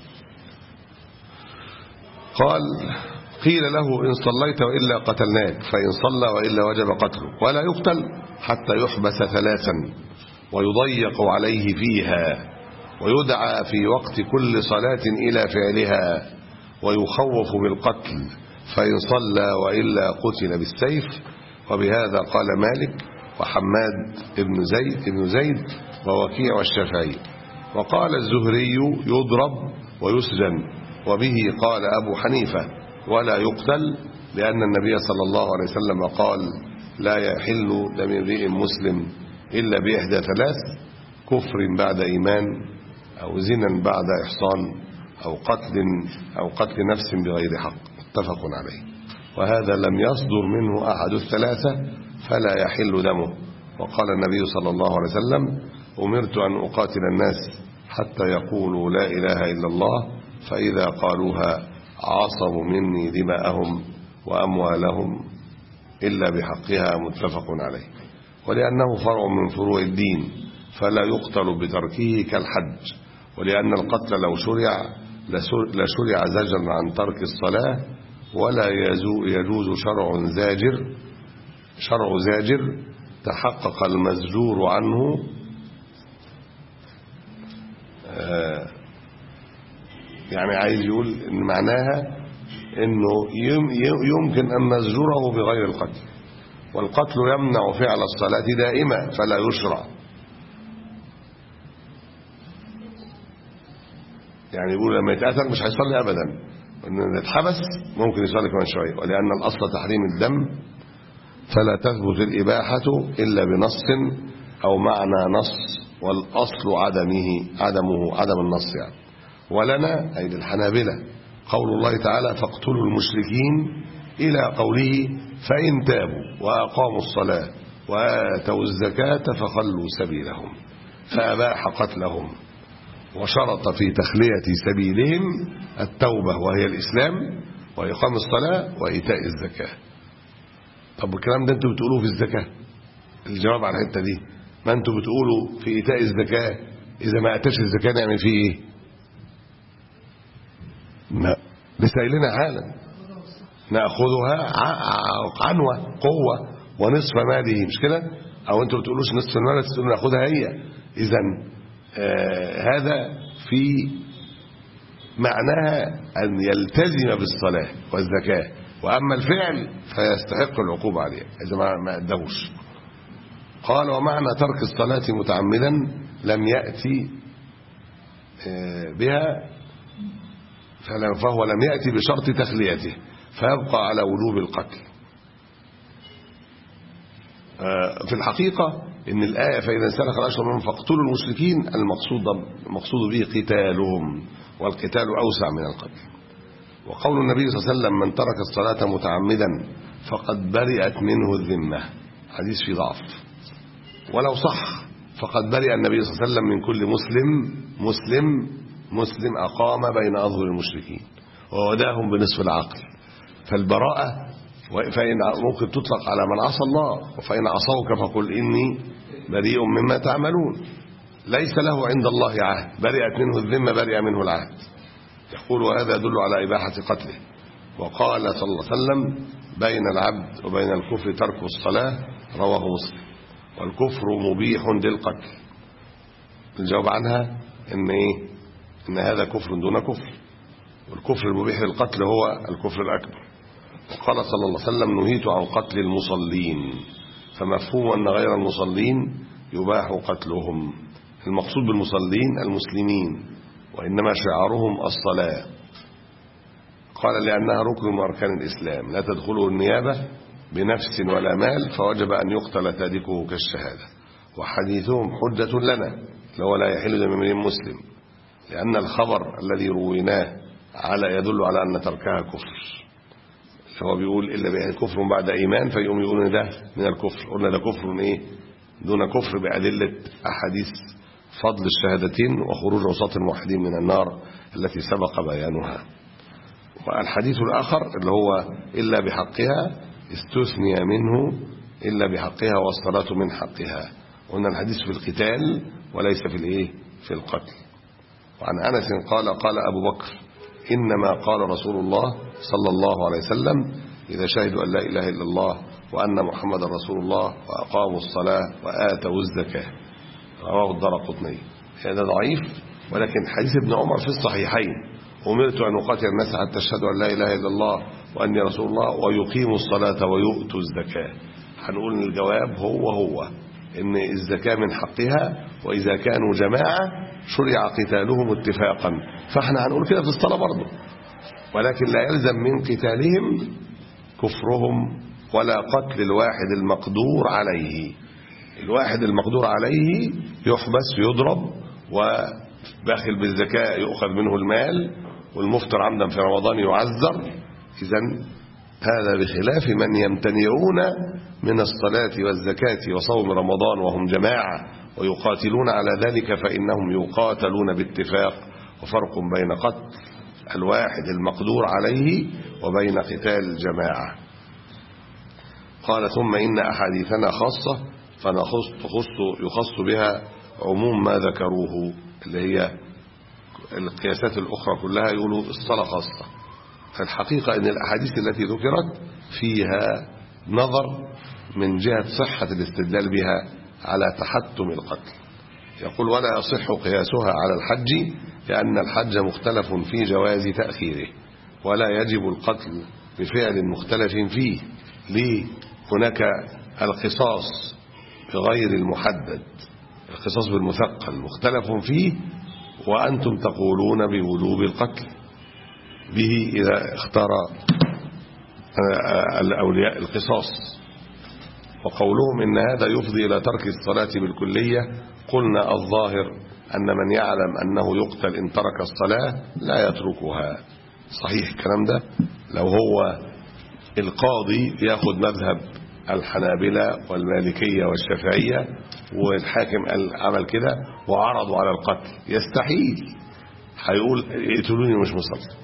قال قيل له إن صليت وإلا قتلناك فإن صلى وإلا وجب قتله ولا يقتل حتى يحبس ثلاثا ويضيق عليه فيها ويدعى في وقت كل صلاة إلى فعلها ويخوف بالقتل فإن صلى وإلا قتل بالسيف وبهذا قال مالك وحماد بن زيد بن زيد ووكيع والشافعي وقال الزهري يضرب ويسجن وبه قال أبو حنيفة ولا يقتل لأن النبي صلى الله عليه وسلم قال لا يحل دم امرئ مسلم إلا بإحدى ثلاث كفر بعد إيمان أو زنا بعد إحصان أو قتل أو قتل نفس بغير حق متفق عليه وهذا لم يصدر منه أحد الثلاثة فلا يحل دمه وقال النبي صلى الله عليه وسلم أمرت أن أقاتل الناس حتى يقولوا لا إله إلا الله فإذا قالوها عصموا مني دماءهم وأموالهم إلا بحقها متفق عليه ولأنه فرع من فروع الدين فلا يقتل بتركه كالحج ولأن القتل لو شرع لشرع زجرا عن ترك الصلاة ولا يجوز شرع زاجر شرع زاجر تحقق المزجور عنه آه، يعني عايز يقول ان معناها انه يم- يمكن ان نزجره بغير القتل والقتل يمنع فعل الصلاة دائما فلا يشرع يعني يقول لما يتقتل مش هيصلي ابدا ان اتحبس ممكن يصلي كمان شويه ولان الاصل تحريم الدم فلا تثبت الاباحه الا بنص او معنى نص والاصل عدمه عدمه عدم النص يعني ولنا اي للحنابلة قول الله تعالى فاقتلوا المشركين الى قوله فان تابوا واقاموا الصلاه واتوا الزكاه فخلوا سبيلهم فاباح قتلهم وشرط في تخلية سبيلهم التوبة وهي الإسلام وإقام الصلاة وإيتاء الزكاة طب الكلام ده انتوا بتقولوه في الزكاة الجواب على الحتة دي ما انتوا بتقولوا في إيتاء الزكاة إذا ما أتاش الزكاة نعمل فيه إيه لا لسه قايلينها حالا ناخذها ع- عنوة قوة ونصف ماله مش كده او انتوا بتقولوش نصف المال بتقولوا ناخذها هي اذا آه هذا في معناها ان يلتزم بالصلاة والزكاة واما الفعل فيستحق العقوبة عليه اذا ما ما ادوش قال ومعنى ترك الصلاة متعمدا لم يأتي آه، بها فلا- فهو لم يأتي بشرط تخليته فيبقى على وجوب القتل آه، في الحقيقة إن الآية فإذا سلخ الأشهر منهم فاقتلوا المشركين المقصود المقصود به قتالهم والقتال أوسع من القتل وقول النبي صلى الله عليه وسلم من ترك الصلاة متعمدا فقد برئت منه الذمة حديث في ضعف ولو صح فقد برئ النبي صلى الله عليه وسلم من كل مسلم مسلم مسلم أقام بين أظهر المشركين ووداهم بنصف العقل فالبراءة فإن ممكن تطلق على من عصى الله وفإن عصوك فقل إني بريء مما تعملون ليس له عند الله عهد برئت منه الذمة برئ منه العهد يقول وهذا يدل على إباحة قتله وقال صلى الله عليه وسلم بين العبد وبين الكفر ترك الصلاة رواه مسلم والكفر مبيح للقتل الجواب عنها ان ايه ان هذا كفر دون كفر والكفر المبيح للقتل هو الكفر الاكبر وقال صلى الله عليه وسلم نهيت عن قتل المصلين فمفهوم ان غير المصلين يباح قتلهم المقصود بالمصلين المسلمين وانما شعارهم الصلاه قال لانها ركن من اركان الاسلام لا تدخله النيابه بنفس ولا مال فوجب أن يقتل تاركه كالشهادة وحديثهم حجة لنا لو لا يحل دم امرئ مسلم لأن الخبر الذي رويناه على يدل على أن تركها كفر هو بيقول إلا بأهل كفر بعد إيمان فيقوم يقول إن ده من الكفر قلنا ده كفر إيه دون كفر بأدلة أحاديث فضل الشهادتين وخروج عصاة الموحدين من النار التي سبق بيانها والحديث الآخر اللي هو إلا بحقها استثني منه إلا بحقها والصلاة من حقها قلنا الحديث في القتال وليس في الايه في القتل وعن أنس قال قال أبو بكر إنما قال رسول الله صلى الله عليه وسلم إذا شهدوا أن لا إله إلا الله وأن محمد رسول الله وأقاموا الصلاة وآتوا الزكاة رواه الدار قطني هذا ضعيف ولكن حديث ابن عمر في الصحيحين أمرت أن أقاتل الناس حتى يشهدوا أن لا إله إلا الله وأني رسول الله ويقيموا الصلاة ويؤتوا الزكاة هنقول إن الجواب هو هو إن الزكاة من حقها وإذا كانوا جماعة شرع قتالهم اتفاقا فاحنا هنقول كده في الصلاة برضه ولكن لا يلزم من قتالهم كفرهم ولا قتل الواحد المقدور عليه الواحد المقدور عليه يحبس يضرب وباخل بالزكاة يؤخذ منه المال والمفطر عمدا في رمضان يعذر إذا هذا بخلاف من يمتنعون من الصلاة والزكاة وصوم رمضان وهم جماعة ويقاتلون على ذلك فإنهم يقاتلون باتفاق وفرق بين قتل الواحد المقدور عليه وبين قتال الجماعة قال ثم إن أحاديثنا خاصة فنخص تخص يخص بها عموم ما ذكروه اللي هي القياسات الأخرى كلها يقولوا الصلاة خاصة فالحقيقة أن الأحاديث التي ذكرت فيها نظر من جهة صحة الاستدلال بها على تحتم القتل يقول ولا يصح قياسها على الحج لأن الحج مختلف في جواز تأخيره ولا يجب القتل بفعل مختلف فيه ليه هناك القصاص بغير المحدد القصاص بالمثقل مختلف فيه وأنتم تقولون بوجوب القتل به إذا اختار الأولياء القصاص وقولهم إن هذا يفضي إلى ترك الصلاة بالكلية قلنا الظاهر أن من يعلم أنه يقتل إن ترك الصلاة لا يتركها صحيح الكلام ده لو هو القاضي ياخد مذهب الحنابلة والمالكية والشافعية والحاكم قال عمل كده وعرضوا على القتل يستحيل هيقول اقتلوني مش مصلي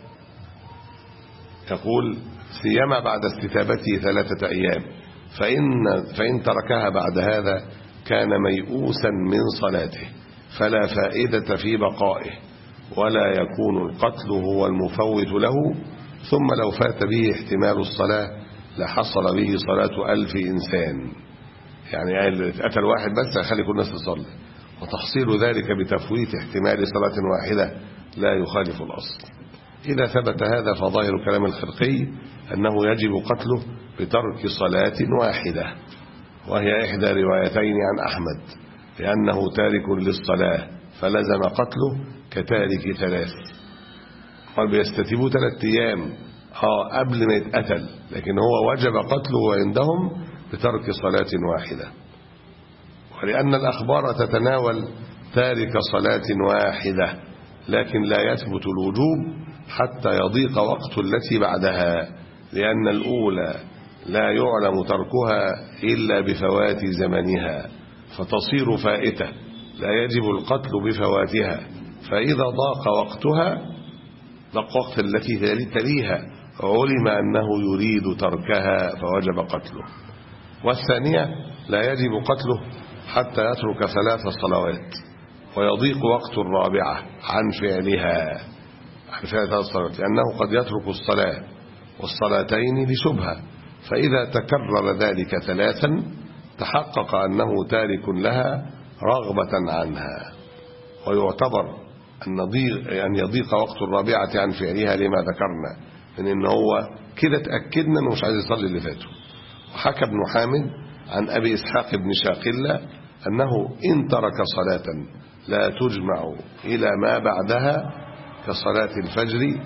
يقول سيما بعد استتابته ثلاثة أيام فإن, فإن تركها بعد هذا كان ميؤوسا من صلاته فلا فائدة في بقائه ولا يكون القتل هو المفوت له ثم لو فات به احتمال الصلاة لحصل به صلاة ألف إنسان يعني قتل واحد بس هيخلي كل الناس تصلي وتحصيل ذلك بتفويت احتمال صلاة واحدة لا يخالف الأصل إذا ثبت هذا فظاهر كلام الخرقي أنه يجب قتله بترك صلاة واحدة وهي إحدى روايتين عن أحمد لأنه تارك للصلاة فلزم قتله كتارك ثلاث قال بيستتبوا ثلاث أيام اه قبل ما يتقتل لكن هو وجب قتله عندهم بترك صلاة واحدة ولأن الأخبار تتناول تارك صلاة واحدة لكن لا يثبت الوجوب حتى يضيق وقت التي بعدها لأن الأولى لا يعلم تركها إلا بفوات زمنها فتصير فائتة لا يجب القتل بفواتها فإذا ضاق وقتها ضاق وقت التي تليها علم أنه يريد تركها فوجب قتله والثانية لا يجب قتله حتى يترك ثلاث صلوات ويضيق وقت الرابعة عن فعلها عن فعل ثلاث صلوات لأنه قد يترك الصلاة والصلاتين لشبهة فإذا تكرر ذلك ثلاثا تحقق أنه تارك لها رغبة عنها ويعتبر أن, ضيق أن يضيق وقت الرابعة عن فعلها لما ذكرنا من أن هو كده تأكدنا أنه مش عايز يصلي اللي فاته وحكى ابن حامد عن أبي إسحاق بن شاقلة أنه إن ترك صلاة لا تجمع إلى ما بعدها كصلاة الفجر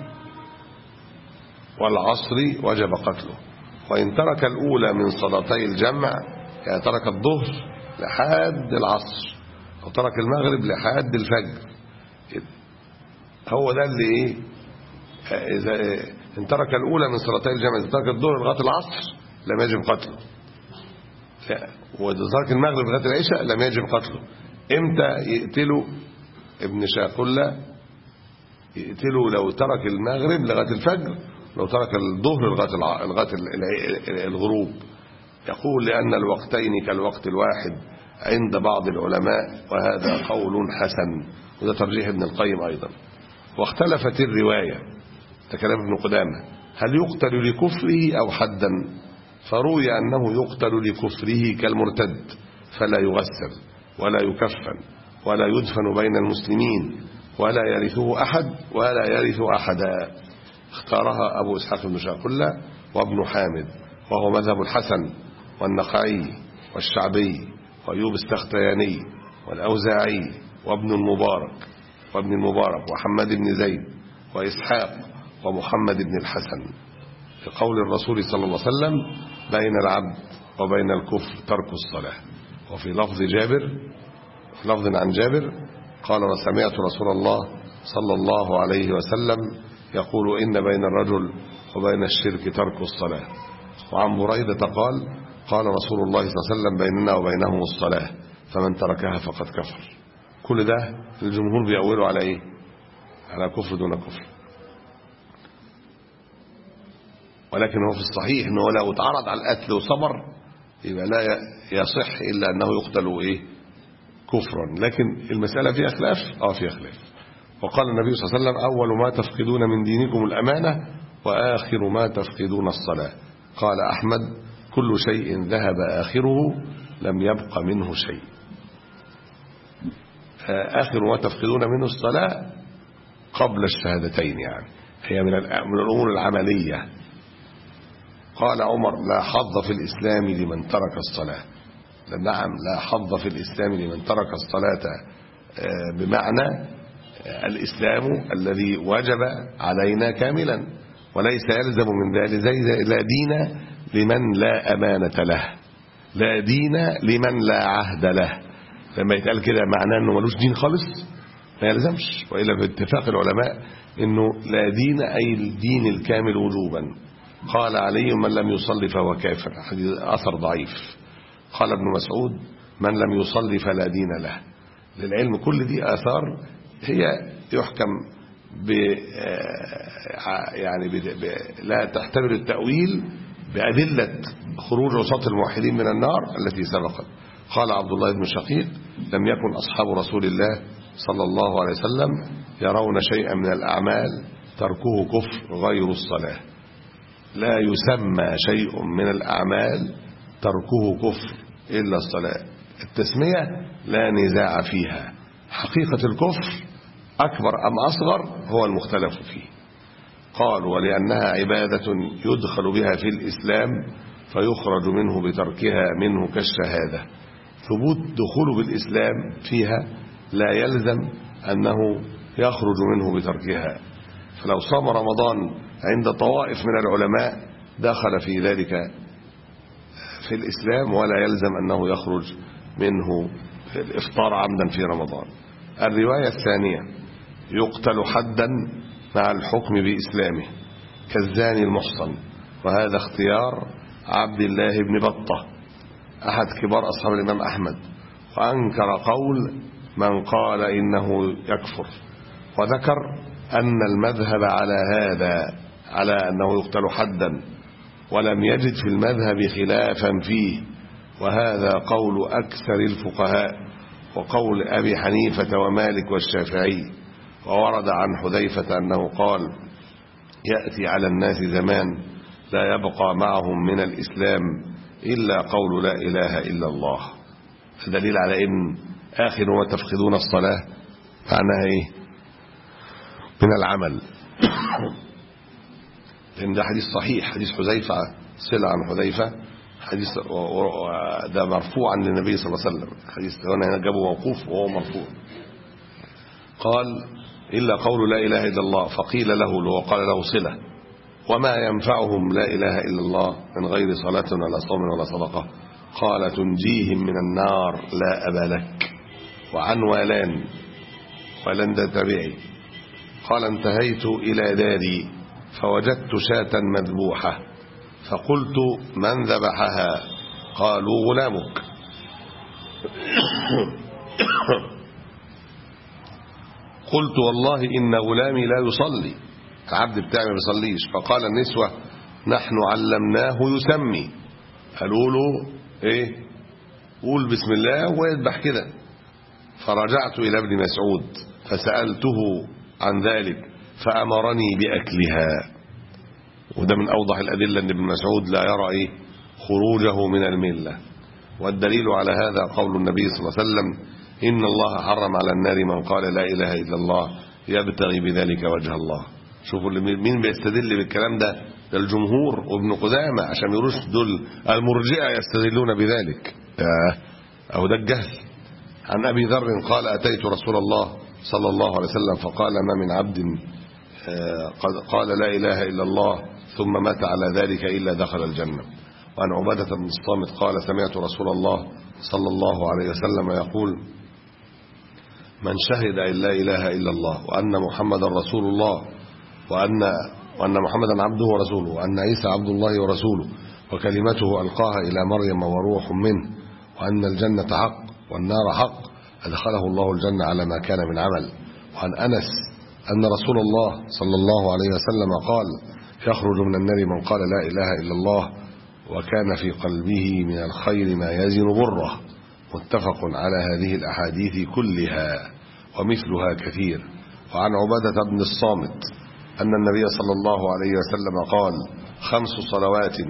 والعصر وجب قتله وإن ترك الأولى من صلاتي الجمع يعني ترك الظهر لحد العصر أو ترك المغرب لحد الفجر هو ده اللي إيه إذا إن ترك الأولى من صلاتي الجمع إذا ترك الظهر لغاية العصر لم يجب قتله وإذا ترك المغرب لغاية العشاء لم يجب قتله إمتى يقتلوا ابن شاقلة يقتلوا لو ترك المغرب لغاية الفجر لو ترك الظهر لغاية لغاية الغروب يقول لأن الوقتين كالوقت الواحد عند بعض العلماء وهذا قول حسن وده ترجيح ابن القيم أيضا واختلفت الرواية ده كلام ابن قدامة هل يقتل لكفره أو حدا فروي أنه يقتل لكفره كالمرتد فلا يغسل ولا يكفن ولا يدفن بين المسلمين ولا يرثه أحد ولا يرث أحدا اختارها أبو إسحاق بن شاقلة وابن حامد وهو مذهب الحسن والنخعي والشعبي وأيوب السختياني والأوزاعي وابن المبارك وابن المبارك وحماد بن زيد وإسحاق ومحمد بن الحسن لقول الرسول صلى الله عليه وسلم بين العبد وبين الكفر ترك الصلاة وفي لفظ جابر في لفظ عن جابر قال وسمعت رسول الله صلى الله عليه وسلم يقول إن بين الرجل وبين الشرك ترك الصلاة وعن بريدة قال قال رسول الله صلى الله عليه وسلم بيننا وبينهم الصلاة فمن تركها فقد كفر كل ده الجمهور بيقولوا على ايه على كفر دون كفر ولكن هو في الصحيح انه لو اتعرض على القتل وصبر يبقى لا يصح الا انه يقتل ايه كفرا لكن المسألة فيها خلاف اه فيها خلاف وقال النبي صلى الله عليه وسلم أول ما تفقدون من دينكم الأمانة وآخر ما تفقدون الصلاة قال أحمد كل شيء ذهب آخره لم يبق منه شيء آخر ما تفقدون منه الصلاة قبل الشهادتين يعني هي من من الأمور العملية قال عمر لا حظ في الإسلام لمن ترك الصلاة نعم لا حظ في الإسلام لمن ترك الصلاة بمعنى الإسلام الذي وجب علينا كاملا وليس يلزم من ذلك زي لا دين لمن لا أمانة له لا دين لمن لا عهد له لما يتقال كده معناه انه ملوش دين خالص ما يلزمش والا باتفاق العلماء انه لا دين اي الدين الكامل وجوبا قال علي من لم يصلي فهو كافر حديث اثر ضعيف قال ابن مسعود من لم يصلي فلا دين له للعلم كل دي اثار هي يحكم ب يعني ب لا تحتمل التاويل بادله خروج عصاة الموحدين من النار التي سبقت قال عبد الله بن شقيق لم يكن أصحاب رسول الله صلى الله عليه وسلم يرون شيئا من الأعمال تركه كفر غير الصلاة لا يسمى شيء من الأعمال تركه كفر إلا الصلاة التسمية لا نزاع فيها حقيقة الكفر أكبر أم أصغر هو المختلف فيه قال ولأنها عبادة يدخل بها في الإسلام فيخرج منه بتركها منه كالشهادة ثبوت دخوله بالإسلام فيها لا يلزم أنه يخرج منه بتركها فلو صام رمضان عند طوائف من العلماء دخل في ذلك في الإسلام ولا يلزم أنه يخرج منه في الإفطار عمدا في رمضان الرواية الثانية يقتل حدا مع الحكم بإسلامه كالزاني المحصن وهذا اختيار عبد الله بن بطة أحد كبار أصحاب الإمام أحمد وأنكر قول من قال إنه يكفر وذكر أن المذهب على هذا على أنه يقتل حدا ولم يجد في المذهب خلافا فيه وهذا قول أكثر الفقهاء وقول أبي حنيفة ومالك والشافعي وورد عن حذيفة أنه قال يأتي على الناس زمان لا يبقى معهم من الإسلام إلا قول لا إله إلا الله دليل على إن آخر ما تفقدون الصلاة معناها إيه من العمل لأن ده حديث صحيح حديث حذيفة صلة عن حذيفة حديث ده مرفوعا للنبي صلى الله عليه وسلم حديث هنا جابه موقوف وهو مرفوع قال إلا قول لا إله إلا الله فقيل له وقال له صلة وما ينفعهم لا إله إلا الله من غير صلاة ولا صوم ولا صدقة قال تنجيهم من النار لا أبا لك وعن والان ولن تتبعي قال انتهيت إلى داري فوجدت شاة مذبوحة فقلت من ذبحها قالوا غلامك قلت والله إن غلامي لا يصلي العبد بتاعي ما بيصليش فقال النسوة نحن علمناه يسمي قالوا له ايه قول بسم الله ويذبح كده فرجعت إلى ابن مسعود فسألته عن ذلك فأمرني بأكلها وده من أوضح الأدلة أن ابن مسعود لا يرى إيه خروجه من الملة والدليل على هذا قول النبي صلى الله عليه وسلم إن الله حرم على النار من قال لا إله إلا الله يبتغي بذلك وجه الله شوفوا مين بيستدل بالكلام ده ده الجمهور وابن قدامة عشان يروش دول المرجئة يستدلون بذلك أو ده الجهل عن أبي ذر قال أتيت رسول الله صلى الله عليه وسلم فقال ما من عبد قال لا إله إلا الله ثم مات على ذلك إلا دخل الجنة وعن عبادة بن الصامت قال سمعت رسول الله صلى الله عليه وسلم يقول من شهد أن لا إله إلا الله وأن محمدا رسول الله وأن, وأن محمدا عبده ورسوله وأن عيسى عبد الله ورسوله وكلمته ألقاها إلى مريم وروح منه وأن الجنة حق والنار حق أدخله الله الجنة على ما كان من عمل وعن أنس أن رسول الله صلى الله عليه وسلم قال يخرج من النار من قال لا إله إلا الله وكان في قلبه من الخير ما يزن بره متفق على هذه الأحاديث كلها ومثلها كثير وعن عبادة بن الصامت أن النبي صلى الله عليه وسلم قال خمس صلوات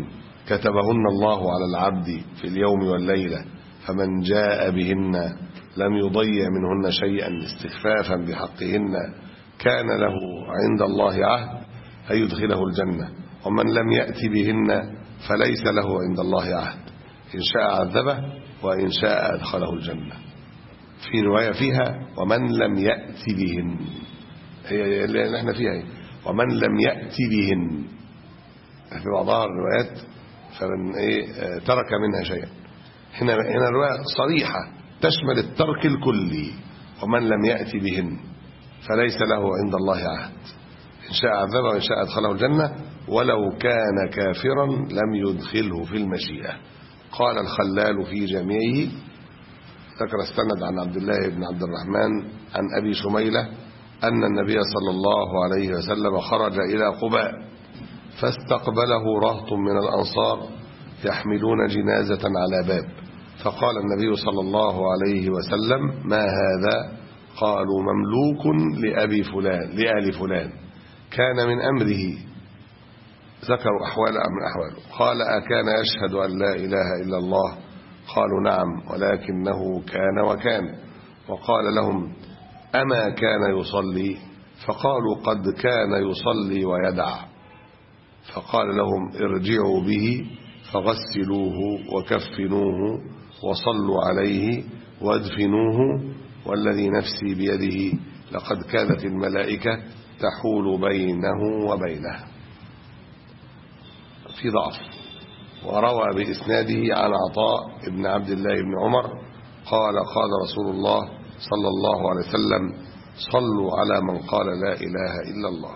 كتبهن الله على العبد في اليوم والليلة فمن جاء بهن لم يضيع منهن شيئا استخفافا بحقهن كان له عند الله عهد أن يدخله الجنة ومن لم يأتي بهن فليس له عند الله عهد إن شاء عذبه وإن شاء أدخله الجنة في رواية فيها ومن لم يأتي بهن هي اللي احنا فيها هي. ومن لم يأتي بهن في بعضها الروايات فمن ايه آه، ترك منها شيئا هنا هنا الرواية صريحة تشمل الترك الكلي ومن لم يأتي بهن فليس له عند الله عهد إن شاء عذبه وإن شاء أدخله الجنة ولو كان كافرا لم يدخله في المشيئة قال الخلال في جميعه ذكر السند عن عبد الله بن عبد الرحمن عن أبي شميلة أن النبي صلى الله عليه وسلم خرج إلى قباء فاستقبله رهط من الأنصار يحملون جنازة على باب فقال النبي صلى الله عليه وسلم ما هذا قالوا مملوك لأبي فلان لآل فلان كان من أمره ذكروا أحوال من أحواله قال أكان يشهد أن لا إله إلا الله قالوا نعم ولكنه كان وكان وقال لهم أما كان يصلي فقالوا قد كان يصلي ويدع فقال لهم ارجعوا به فغسلوه وكفنوه وصلوا عليه وادفنوه والذي نفسي بيده لقد كانت الملائكة تحول بينه وبينه في ضعف وروى بإسناده عن عطاء بن عبد الله بن عمر قال قال رسول الله صلى الله عليه وسلم صلوا على من قال لا إله إلا الله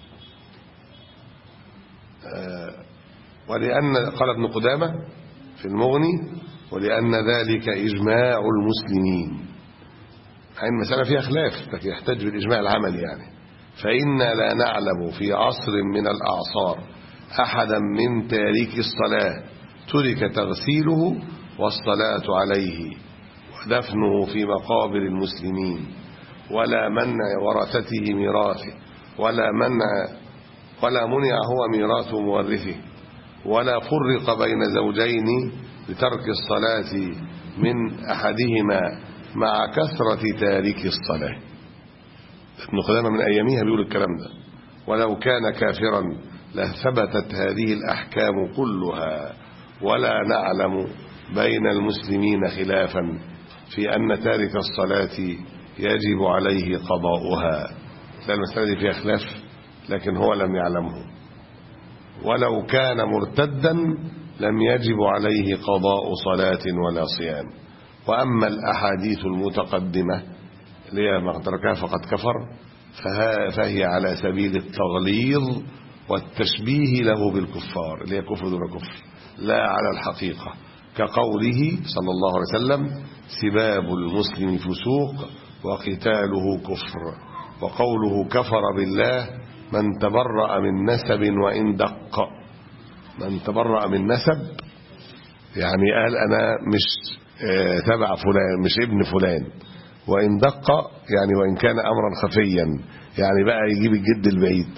آه، ولأن قال ابن قدامة في المغني ولأن ذلك إجماع المسلمين يعني المسألة فيها خلاف لكن يحتاج بالإجماع العملي يعني فإنا لا نعلم في عصر من الأعصار أحدا من تاريك الصلاة ترك تغسيله والصلاة عليه ودفنه في مقابر المسلمين ولا منع ورثته ميراثه ولا منع ولا منع هو ميراث مورثه ولا فرق بين زوجين لترك الصلاة من أحدهما مع كثرة تارك الصلاة ابن قدامة من أيامها بيقول الكلام ده ولو كان كافرا لثبتت هذه الأحكام كلها ولا نعلم بين المسلمين خلافا في أن تارك الصلاة يجب عليه قضاؤها لا المسألة دي فيها خلاف لكن هو لم يعلمه ولو كان مرتدا لم يجب عليه قضاء صلاة ولا صيام وأما الأحاديث المتقدمة اللي هي ما تركها فقد كفر فهي على سبيل التغليظ والتشبيه له بالكفار اللي هي كفر دون كفر لا على الحقيقة كقوله صلى الله عليه وسلم سباب المسلم فسوق وقتاله كفر وقوله كفر بالله من تبرأ من نسب وإن دق من تبرأ من نسب يعني قال أنا مش آه تبع فلان مش ابن فلان وإن دق يعني وإن كان أمرا خفيا يعني بقى يجيب الجد البعيد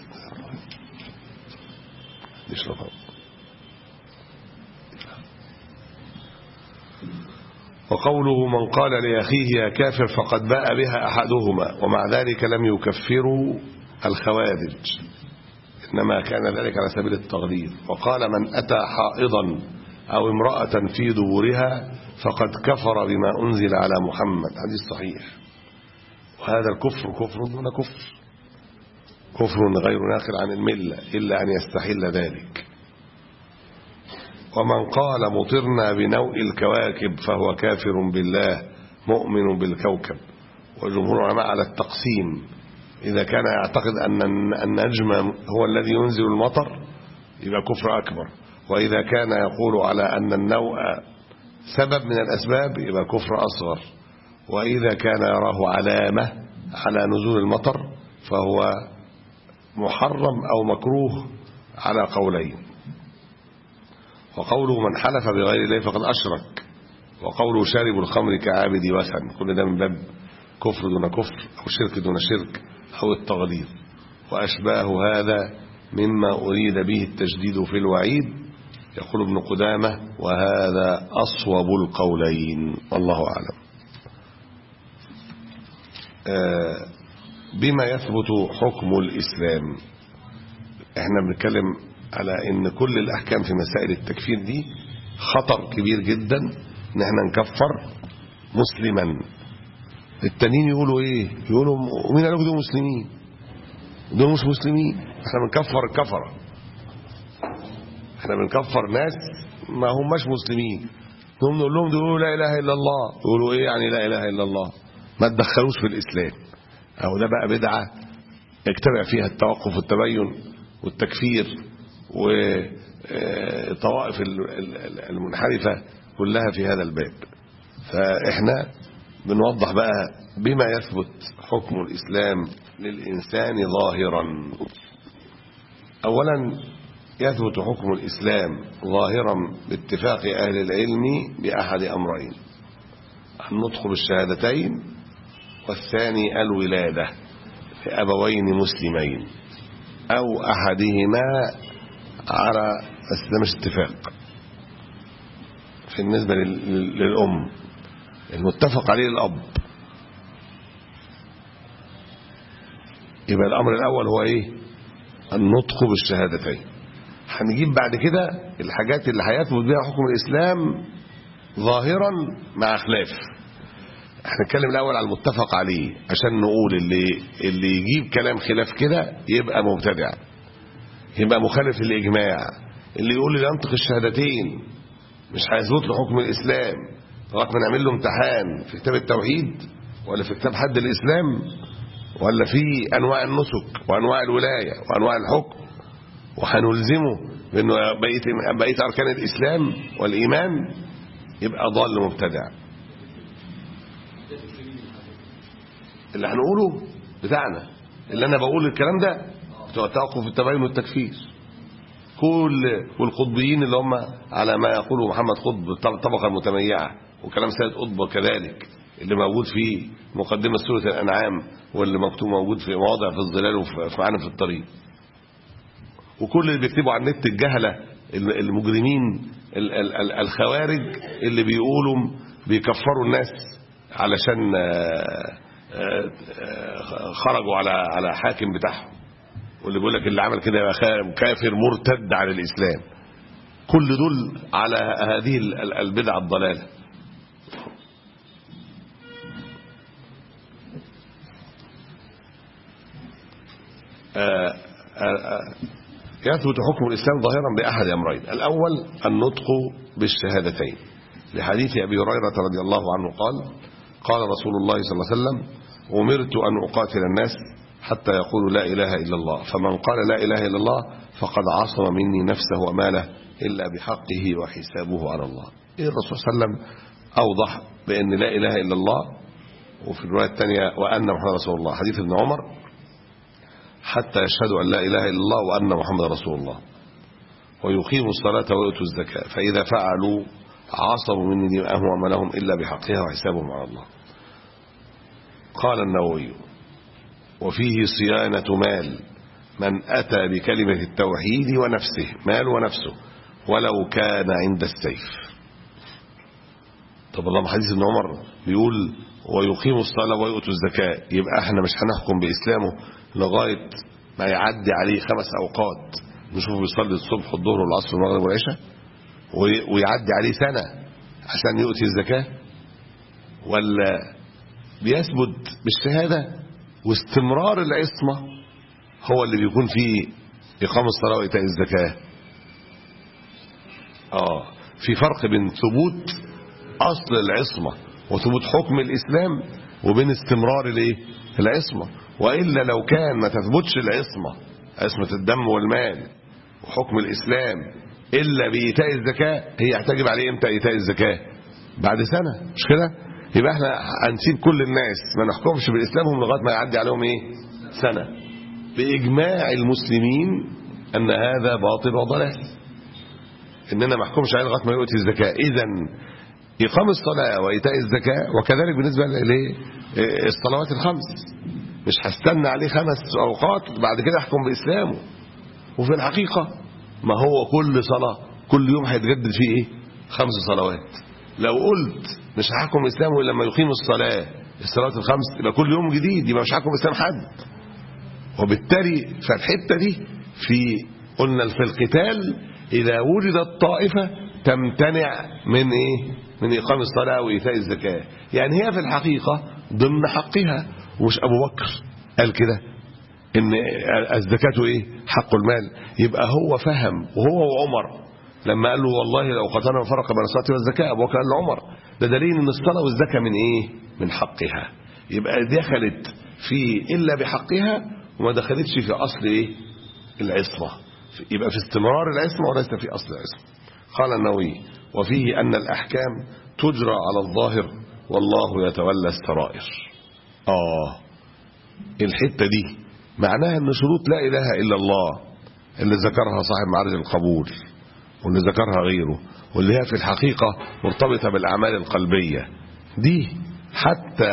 نشربها وقوله من قال لأخيه يا كافر فقد باء بها أحدهما ومع ذلك لم يكفروا الخوارج إنما كان ذلك على سبيل التغليظ وقال من أتى حائضا أو امرأة في دورها فقد كفر بما أنزل على محمد حديث صحيح وهذا الكفر كفر دون كفر كفر غير ناقل عن الملة إلا أن يستحل ذلك ومن قال مطرنا بنوء الكواكب فهو كافر بالله مؤمن بالكوكب وجمهور العلماء على التقسيم إذا كان يعتقد أن النجم هو الذي ينزل المطر يبقى كفر أكبر وإذا كان يقول على أن النوء سبب من الأسباب يبقى كفر أصغر وإذا كان يراه علامة على نزول المطر فهو محرم أو مكروه على قولين وقوله من حلف بغير الله فقد أشرك وقوله شارب الخمر كعابد وثن كل ده من باب كفر دون كفر أو شرك دون شرك أو التغليظ وأشباه هذا مما أريد به التشديد في الوعيد يقول ابن قدامة وهذا أصوب القولين والله أعلم آه، بما يثبت حكم الإسلام احنا بنتكلم على ان كل الأحكام في مسائل التكفير دي خطر كبير جدا ان احنا نكفر مسلما التانيين يقولوا ايه يقولوا مين قالوا دول مسلمين دول مش مسلمين احنا بنكفر الكفره احنا بنكفر ناس ما هماش مسلمين نقوم نقول لهم دول لا اله الا الله يقولوا ايه يعني لا اله الا الله ما تدخلوش في الاسلام او ده بقى بدعه اجتمع فيها التوقف والتبين والتكفير والطوائف المنحرفه كلها في هذا الباب فاحنا بنوضح بقى بما يثبت حكم الاسلام للانسان ظاهرا اولا يثبت حكم الإسلام ظاهرا باتفاق أهل العلم بأحد أمرين النطق بالشهادتين والثاني الولادة لأبوين مسلمين أو أحدهما على بس ده مش اتفاق في النسبة للأم المتفق عليه الأب يبقى الأمر الأول هو إيه النطق بالشهادتين هنجيب بعد كده الحاجات اللي هيثبت بها حكم الإسلام ظاهرا مع خلاف احنا نتكلم الاول على المتفق عليه عشان نقول اللي اللي يجيب كلام خلاف كده يبقى مبتدع يبقى مخالف للاجماع اللي يقول لي ينطق الشهادتين مش هيثبت له حكم الاسلام لغايه ما نعمل له امتحان في كتاب التوحيد ولا في كتاب حد الاسلام ولا في انواع النسك وانواع الولايه وانواع الحكم وهنلزمه بانه بقيه بقيه اركان الاسلام والايمان يبقى ضال مبتدع اللي هنقوله بتاعنا اللي انا بقول الكلام ده بتوع التوقف التبين والتكفير كل والقطبيين اللي هم على ما يقوله محمد قطب الطبقه المتميعه وكلام سيد قطب كذلك اللي موجود في مقدمه سوره الانعام واللي مكتوب موجود في مواضع في الظلال وفي معانا في الطريق وكل اللي بيكتبوا على النت الجهله المجرمين الخوارج اللي بيقولوا بيكفروا الناس علشان خرجوا على على حاكم بتاعهم واللي بيقول لك اللي عمل كده يبقى كافر مرتد على الاسلام كل دول على هذه البدع الضلاله يثبت حكم الإسلام ظاهرا بأحد أمرين الأول النطق بالشهادتين لحديث أبي هريرة رضي الله عنه قال قال رسول الله صلى الله عليه وسلم أمرت أن أقاتل الناس حتى يقولوا لا إله إلا الله فمن قال لا إله إلا الله فقد عصم مني نفسه وماله إلا بحقه وحسابه على الله إيه الرسول صلى الله عليه وسلم أوضح بأن لا إله إلا الله وفي الرواية الثانية وأن محمد رسول الله حديث ابن عمر حتى يشهدوا أن لا إله إلا الله وأن محمد رسول الله ويقيموا الصلاة ويؤتوا الزكاة فإذا فعلوا عصموا مني دماءهم وعملهم إلا بحقها وحسابهم على الله قال النووي وفيه صيانة مال من أتى بكلمة التوحيد ونفسه مال ونفسه ولو كان عند السيف طب الله حديث ابن عمر بيقول ويقيم الصلاة ويؤتوا الزكاة يبقى احنا مش هنحكم بإسلامه لغاية ما يعدي عليه خمس أوقات نشوفه بيصلي الصبح والظهر والعصر والمغرب والعشاء ويعدي عليه سنة عشان يؤتي الزكاة ولا بيثبت بالشهادة واستمرار العصمة هو اللي بيكون فيه إقام الصلاة وإيتاء الزكاة آه في فرق بين ثبوت أصل العصمة وثبوت حكم الإسلام وبين استمرار الايه العصمة وإلا لو كان ما تثبتش العصمة عصمة الدم والمال وحكم الإسلام إلا بإيتاء الزكاة هي هتجب عليه إمتى إيتاء الزكاة بعد سنة مش كده يبقى احنا هنسيب كل الناس ما نحكمش بإسلامهم لغاية ما يعدي عليهم إيه سنة بإجماع المسلمين أن هذا باطل وضلال إننا ما نحكمش عليه لغاية ما يؤتي الزكاة إذا إقام الصلاة وإيتاء الزكاة وكذلك بالنسبة للصلوات الخمس مش هستنى عليه خمس أوقات بعد كده أحكم بإسلامه وفي الحقيقة ما هو كل صلاة كل يوم هيتجدد فيه ايه خمس صلوات لو قلت مش هحكم الاسلام الا لما يقيموا الصلاه الصلاه الخمس يبقى كل يوم جديد يبقى مش هحكم الاسلام حد وبالتالي فالحته دي في قلنا في القتال اذا وجدت طائفه تمتنع من ايه من اقام الصلاه وايتاء الزكاه يعني هي في الحقيقه ضمن حقها ومش ابو بكر قال كده ان الزكاه ايه حق المال يبقى هو فهم وهو وعمر لما قال له والله لو قتلنا فرق بين الصلاه والزكاه ابو بكر قال لعمر ده دليل ان الصلاه والزكاه من ايه من حقها يبقى دخلت في الا بحقها وما دخلتش في اصل ايه العصمه يبقى في استمرار العصمه وليس في اصل العصمه قال النووي وفيه ان الاحكام تجرى على الظاهر والله يتولى السرائر اه الحته دي معناها ان شروط لا اله الا الله اللي ذكرها صاحب معرض القبول واللي ذكرها غيره واللي هي في الحقيقه مرتبطه بالاعمال القلبيه دي حتى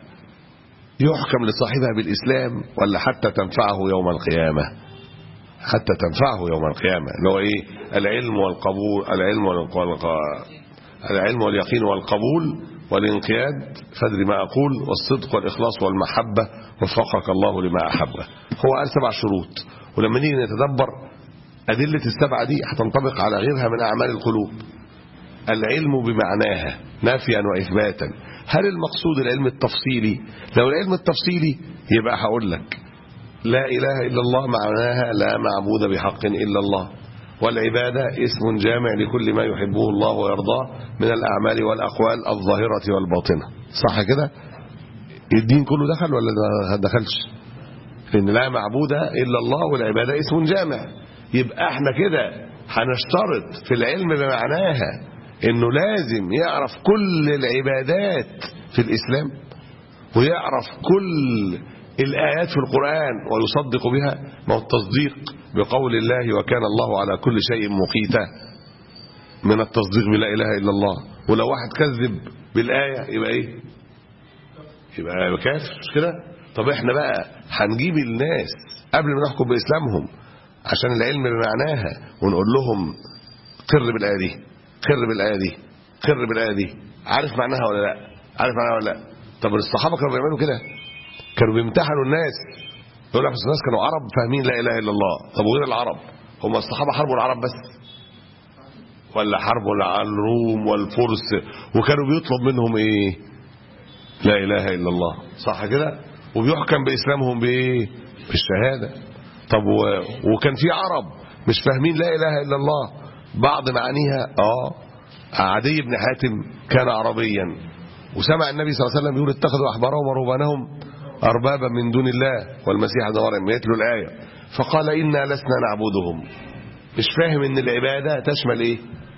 يحكم لصاحبها بالاسلام ولا حتى تنفعه يوم القيامه حتى تنفعه يوم القيامه اللي هو ايه العلم والقبول العلم والق... العلم واليقين والقبول والانقياد فادري ما اقول والصدق والاخلاص والمحبه وفقك الله لما احبه هو قال سبع شروط ولما نيجي نتدبر ادله السبعه دي هتنطبق على غيرها من اعمال القلوب العلم بمعناها نافيا واثباتا هل المقصود العلم التفصيلي لو العلم التفصيلي يبقى هقول لك لا اله الا الله معناها لا معبود بحق الا الله والعبادة اسم جامع لكل ما يحبه الله ويرضاه من الأعمال والأقوال الظاهرة والباطنة صح كده الدين كله دخل ولا ما دخلش لأن لا معبود إلا الله والعبادة اسم جامع يبقى احنا كده هنشترط في العلم بمعناها انه لازم يعرف كل العبادات في الإسلام ويعرف كل الآيات في القرآن ويصدق بها ما هو التصديق بقول الله وكان الله على كل شيء مقيتا من التصديق بلا إله إلا الله ولو واحد كذب بالآية يبقى إيه يبقى كافر مش كده طب احنا بقى هنجيب الناس قبل ما نحكم بإسلامهم عشان العلم بمعناها ونقول لهم قر بالآية دي قر بالآية دي قر بالآية دي عارف معناها ولا لا عارف معناها ولا لا طب الصحابة كانوا بيعملوا كده كانوا بيمتحنوا الناس يقول لك الناس كانوا عرب فاهمين لا اله الا الله طب وغير العرب هم الصحابه حاربوا العرب بس ولا حاربوا الروم والفرس وكانوا بيطلب منهم ايه لا اله الا الله صح كده وبيحكم باسلامهم بايه بالشهاده طب و... وكان في عرب مش فاهمين لا اله الا الله بعض معانيها اه عدي بن حاتم كان عربيا وسمع النبي صلى الله عليه وسلم يقول اتخذوا احبارهم ورهبانهم أربابا من دون الله والمسيح ابن مريم يتلو الآية فقال إنا لسنا نعبدهم مش فاهم ان العبادة تشمل ايه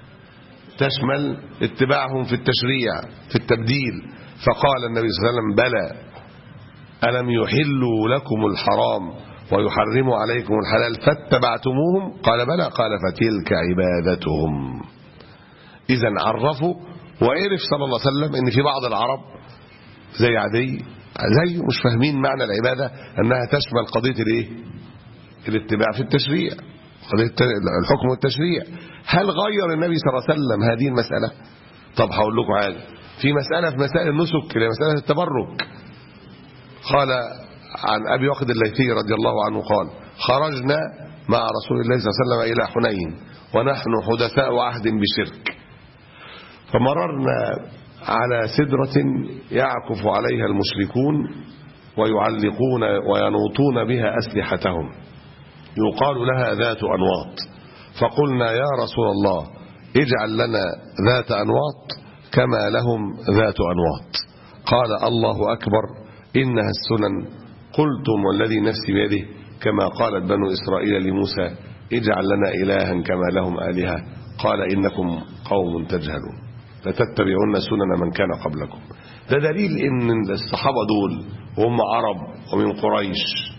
تشمل اتباعهم في التشريع في التبديل فقال النبي صلى الله عليه وسلم بلى ألم يحلوا لكم الحرام ويحرموا عليكم الحلال فاتبعتموهم قال بلى قال فتلك عبادتهم إذا عرفوا وعرف صلى الله عليه وسلم ان في بعض العرب زي عدي زيه مش فاهمين معنى العبادة أنها تشمل قضية الايه الاتباع في التشريع قضية الحكم والتشريع هل غير النبي صلى الله عليه وسلم هذه المسألة طب هقول لكم حاجة في مسألة في مسائل النسك اللي مسألة التبرك قال عن أبي وقد الليثي رضي الله عنه قال خرجنا مع رسول الله صلى الله عليه وسلم إلى حنين ونحن حدثاء عهد بشرك فمررنا على سدرة يعكف عليها المشركون ويعلقون وينوطون بها أسلحتهم يقال لها ذات أنواط فقلنا يا رسول الله اجعل لنا ذات أنواط كما لهم ذات أنواط قال الله أكبر إنها السنن قلتم والذي نفسي بيده كما قالت بنو إسرائيل لموسى اجعل لنا إلها كما لهم آلهة قال إنكم قوم تجهلون لتتبعون سنن من كان قبلكم ده دليل ان الصحابة دول وهم عرب ومن قريش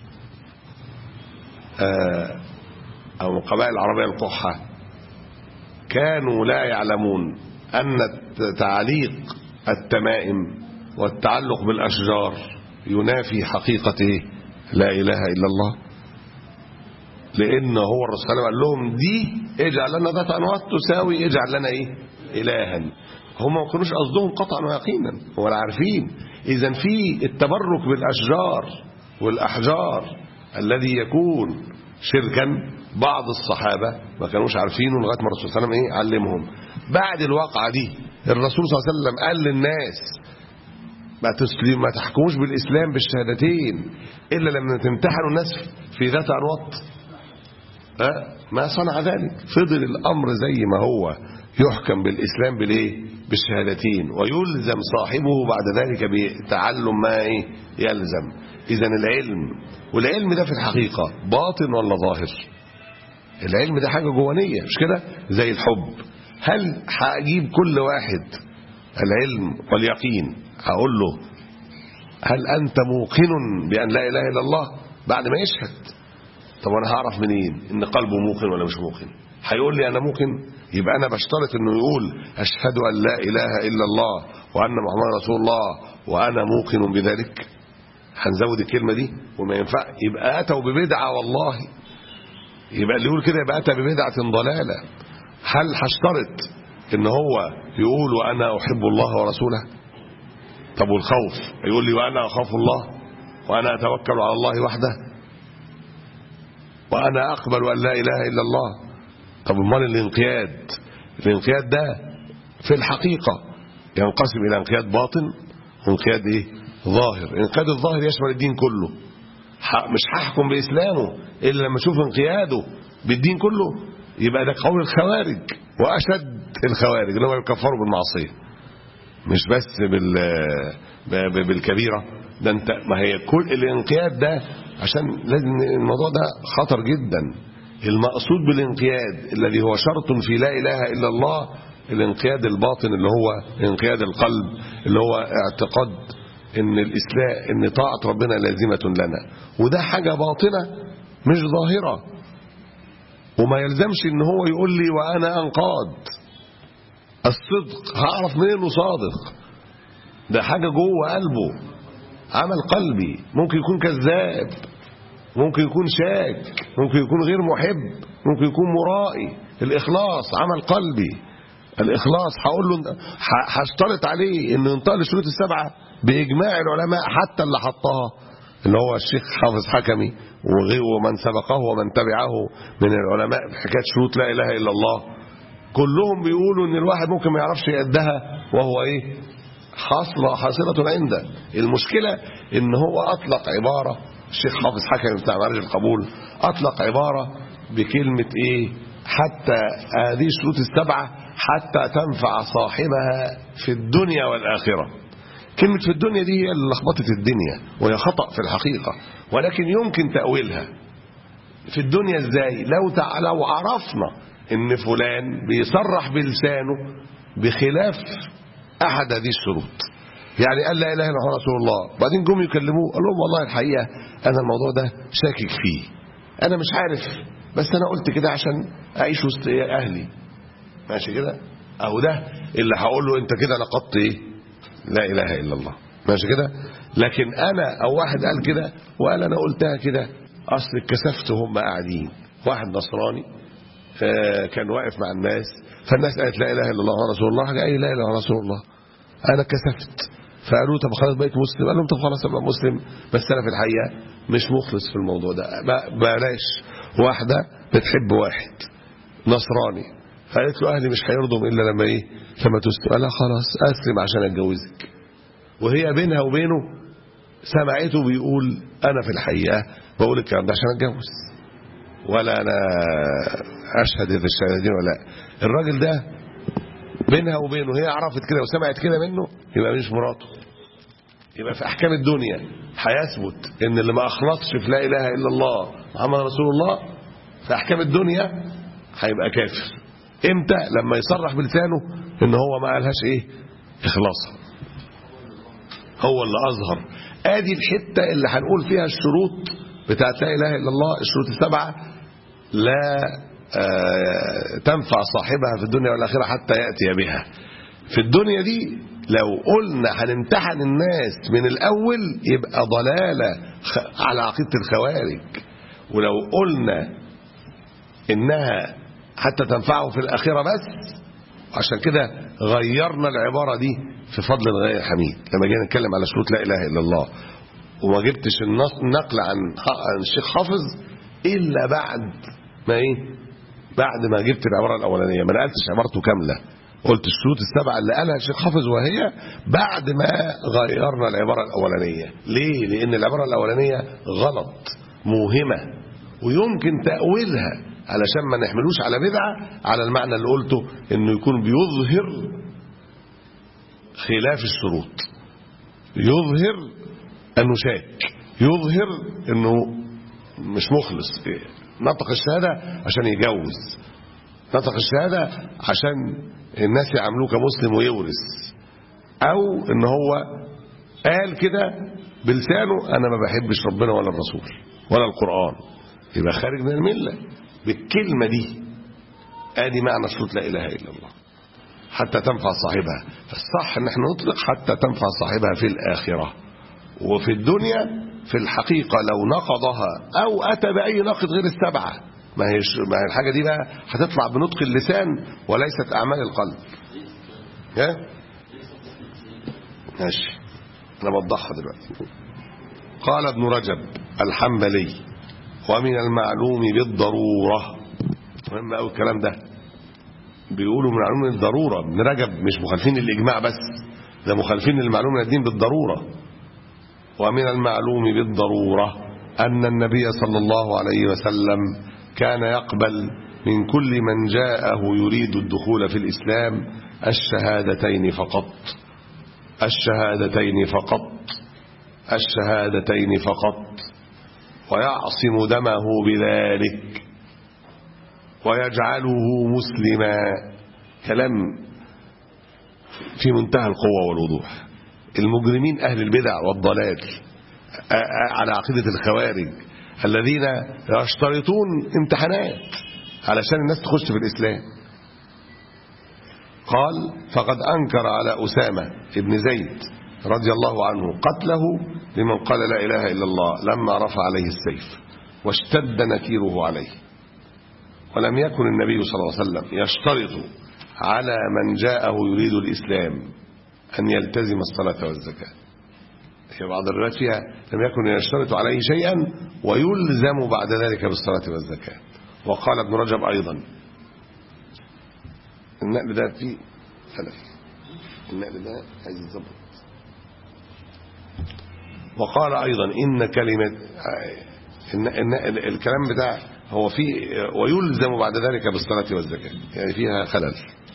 او من قبائل العربية القحة كانوا لا يعلمون ان تعليق التمائم والتعلق بالاشجار ينافي حقيقة لا اله الا الله لان هو الرسول قال لهم دي اجعل لنا ذات انواط تساوي اجعل لنا ايه الها هم ما كانوش قصدهم قطعا ويقينا ولا عارفين اذا في التبرك بالاشجار والاحجار الذي يكون شركا بعض الصحابه ما كانوش عارفينه لغايه ما الرسول صلى الله عليه وسلم ايه علمهم بعد الواقعه دي الرسول صلى الله عليه وسلم قال للناس ما تسلم ما تحكموش بالاسلام بالشهادتين الا لما تمتحنوا الناس في ذات انواط أه؟ ما صنع ذلك فضل الامر زي ما هو يحكم بالاسلام بالايه بالشهادتين ويلزم صاحبه بعد ذلك بتعلم ما ايه يلزم اذا العلم والعلم ده في الحقيقه باطن ولا ظاهر العلم ده حاجه جوانيه مش كده زي الحب هل هجيب كل واحد العلم واليقين هقول له هل انت موقن بان لا اله الا الله بعد ما يشهد طب انا هعرف منين ان قلبه موقن ولا مش موقن هيقول لي انا موقن يبقى انا بشترط انه يقول اشهد ان لا اله الا الله وان محمد رسول الله وانا موقن بذلك هنزود الكلمه دي وما ينفع يبقى اتوا ببدعه والله يبقى اللي يقول كده يبقى اتى ببدعه ضلاله هل هشترط ان هو يقول وانا احب الله ورسوله طب والخوف يقول لي وانا اخاف الله وانا اتوكل على الله وحده وانا اقبل ان لا اله الا الله طب امال الانقياد الانقياد ده في الحقيقه ينقسم الى انقياد باطن وانقياد ايه ظاهر انقياد الظاهر يشمل الدين كله مش هحكم باسلامه الا لما اشوف انقياده بالدين كله يبقى ده قول الخوارج واشد الخوارج اللي هو يكفروا بالمعصيه مش بس بال بالكبيره ده انت ما هي كل الانقياد ده عشان لازم الموضوع ده خطر جدا المقصود بالانقياد الذي هو شرط في لا اله الا الله الانقياد الباطن اللي هو انقياد القلب اللي هو اعتقاد ان الاسلام ان طاعه ربنا لازمه لنا وده حاجه باطنه مش ظاهره وما يلزمش ان هو يقول لي وانا انقاد الصدق هعرف منين انه صادق ده حاجه جوه قلبه عمل قلبي ممكن يكون كذاب ممكن يكون شاك ممكن يكون غير محب ممكن يكون مرائي الإخلاص عمل قلبي الإخلاص هقول له هشترط عليه انه ينطق الشروط السبعة بإجماع العلماء حتى اللي حطها اللي هو الشيخ حافظ حكمي ومن سبقه ومن تبعه من العلماء في حكايه شروط لا اله الا الله كلهم بيقولوا ان الواحد ممكن ما يعرفش يقدها وهو ايه حاصله حاصله عنده المشكله ان هو اطلق عباره الشيخ حافظ حكم بتاع معرج القبول اطلق عباره بكلمه ايه حتى هذه الشروط السبعه حتى تنفع صاحبها في الدنيا والاخره كلمه في الدنيا دي هي اللي لخبطت الدنيا وهي خطا في الحقيقه ولكن يمكن تاويلها في الدنيا ازاي لو تع... لو عرفنا ان فلان بيصرح بلسانه بخلاف احد هذه الشروط يعني قال لا اله الا الله رسول الله بعدين جم يكلموه قال لهم والله الحقيقه انا الموضوع ده شاكك فيه انا مش عارف بس انا قلت كده عشان اعيش وسط اهلي ماشي كده اهو ده اللي هقول له انت كده نقضت ايه لا اله الا الله ماشي كده لكن انا او واحد قال كده وقال انا قلتها كده اصل اتكسفت هم قاعدين واحد نصراني كان واقف مع الناس فالناس قالت لا اله الا الله رسول الله قال لا اله الا الله رسول الله انا كسفت فقالوا طب خلاص بقيت مسلم قال لهم طب خلاص ابقى مسلم بس انا في الحقيقه مش مخلص في الموضوع ده بلاش واحده بتحب واحد نصراني فقالت له اهلي مش هيرضوا الا لما ايه لما تسلم قال لها خلاص اسلم عشان اتجوزك وهي بينها وبينه سمعته بيقول انا في الحقيقه بقول الكلام ده عشان اتجوز ولا انا اشهد في الشهادتين ولا الراجل ده بينها وبينه هي عرفت كده وسمعت كده منه يبقى مش مراته يبقى في احكام الدنيا هيثبت ان اللي ما اخلصش في لا اله الا الله محمد رسول الله في احكام الدنيا هيبقى كافر امتى لما يصرح بلسانه ان هو ما قالهاش ايه اخلاصا هو اللي اظهر ادي الحته اللي هنقول فيها الشروط بتاعت لا اله الا الله الشروط السبعه لا آه تنفع صاحبها في الدنيا والاخره حتى ياتي بها في الدنيا دي لو قلنا هنمتحن الناس من الاول يبقى ضلاله على عقيده الخوارج ولو قلنا انها حتى تنفعه في الآخرة بس عشان كده غيرنا العبارة دي في فضل الغير الحميد لما جينا نتكلم على شروط لا إله إلا الله وما جبتش النص- النقل عن عن الشيخ حافظ إلا بعد ما إيه بعد ما جبت العبارة الأولانية ما نقلتش عبارته كاملة قلت الشروط السبعة اللي قالها الشيخ حافظ وهي بعد ما غيرنا العبارة الأولانية ليه؟ لأن العبارة الأولانية غلط موهمة ويمكن تأويلها علشان ما نحملوش على بدعة على المعنى اللي قلته انه يكون بيظهر خلاف الشروط يظهر انه شاك يظهر انه مش مخلص نطق الشهادة عشان يجوز نطق الشهادة عشان الناس يعاملوه كمسلم ويورث او ان هو قال كده بلسانه انا ما بحبش ربنا ولا الرسول ولا القرآن يبقى خارج من الملة بالكلمة دي ادي معنى شروط لا اله الا الله حتى تنفع صاحبها فالصح ان احنا نطلق حتى تنفع صاحبها في الاخره وفي الدنيا في الحقيقه لو نقضها او اتى باي نقض غير السبعه ما هي ما هي الحاجه دي بقى هتطلع بنطق اللسان وليست اعمال القلب ها ماشي انا بوضحها دلوقتي قال ابن رجب الحنبلي ومن المعلوم بالضروره مهم قوي الكلام ده بيقولوا من معلوم الضروره ابن رجب مش مخالفين الاجماع بس ده مخالفين للمعلوم من الدين بالضروره ومن المعلوم بالضروره ان النبي صلى الله عليه وسلم كان يقبل من كل من جاءه يريد الدخول في الاسلام الشهادتين فقط الشهادتين فقط الشهادتين فقط ويعصم دمه بذلك ويجعله مسلما كلام في منتهى القوة والوضوح المجرمين أهل البدع والضلال على عقيدة الخوارج الذين يشترطون امتحانات علشان الناس تخش في الإسلام قال فقد أنكر على أسامة ابن زيد رضي الله عنه قتله لمن قال لا إله إلا الله لما رفع عليه السيف واشتد نكيره عليه ولم يكن النبي صلى الله عليه وسلم يشترط على من جاءه يريد الإسلام أن يلتزم الصلاة والزكاة في بعض الروايات فيها لم يكن يشترط عليه شيئا ويلزم بعد ذلك بالصلاة والزكاة وقال ابن رجب أيضا النقل ده فيه سلفي النقل ده عايز يظبط وقال أيضا إن كلمة إن إن الكلام بتاع هو فيه ويلزم بعد ذلك بالصلاة والزكاة يعني فيها خلل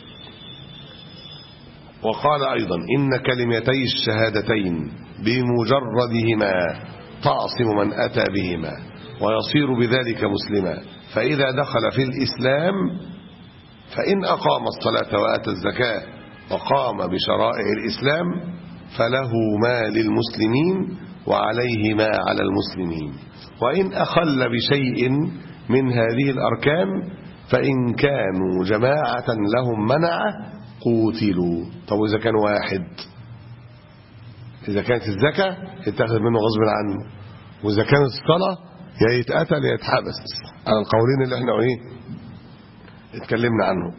وقال أيضا إن كلمتي الشهادتين بمجردهما تعصم من أتى بهما ويصير بذلك مسلما فإذا دخل في الإسلام فإن أقام الصلاة وآتى الزكاة وقام بشرائع الإسلام فله ما للمسلمين وعليه ما على المسلمين وإن أخل بشيء من هذه الأركان فإن كانوا جماعة لهم منعه قوتلوا طب وإذا كان واحد إذا كانت الزكاة يتخذ منه غصب عنه وإذا كانت الصلاة يا يتقتل يا يتحبس على القولين اللي احنا ايه اتكلمنا عنه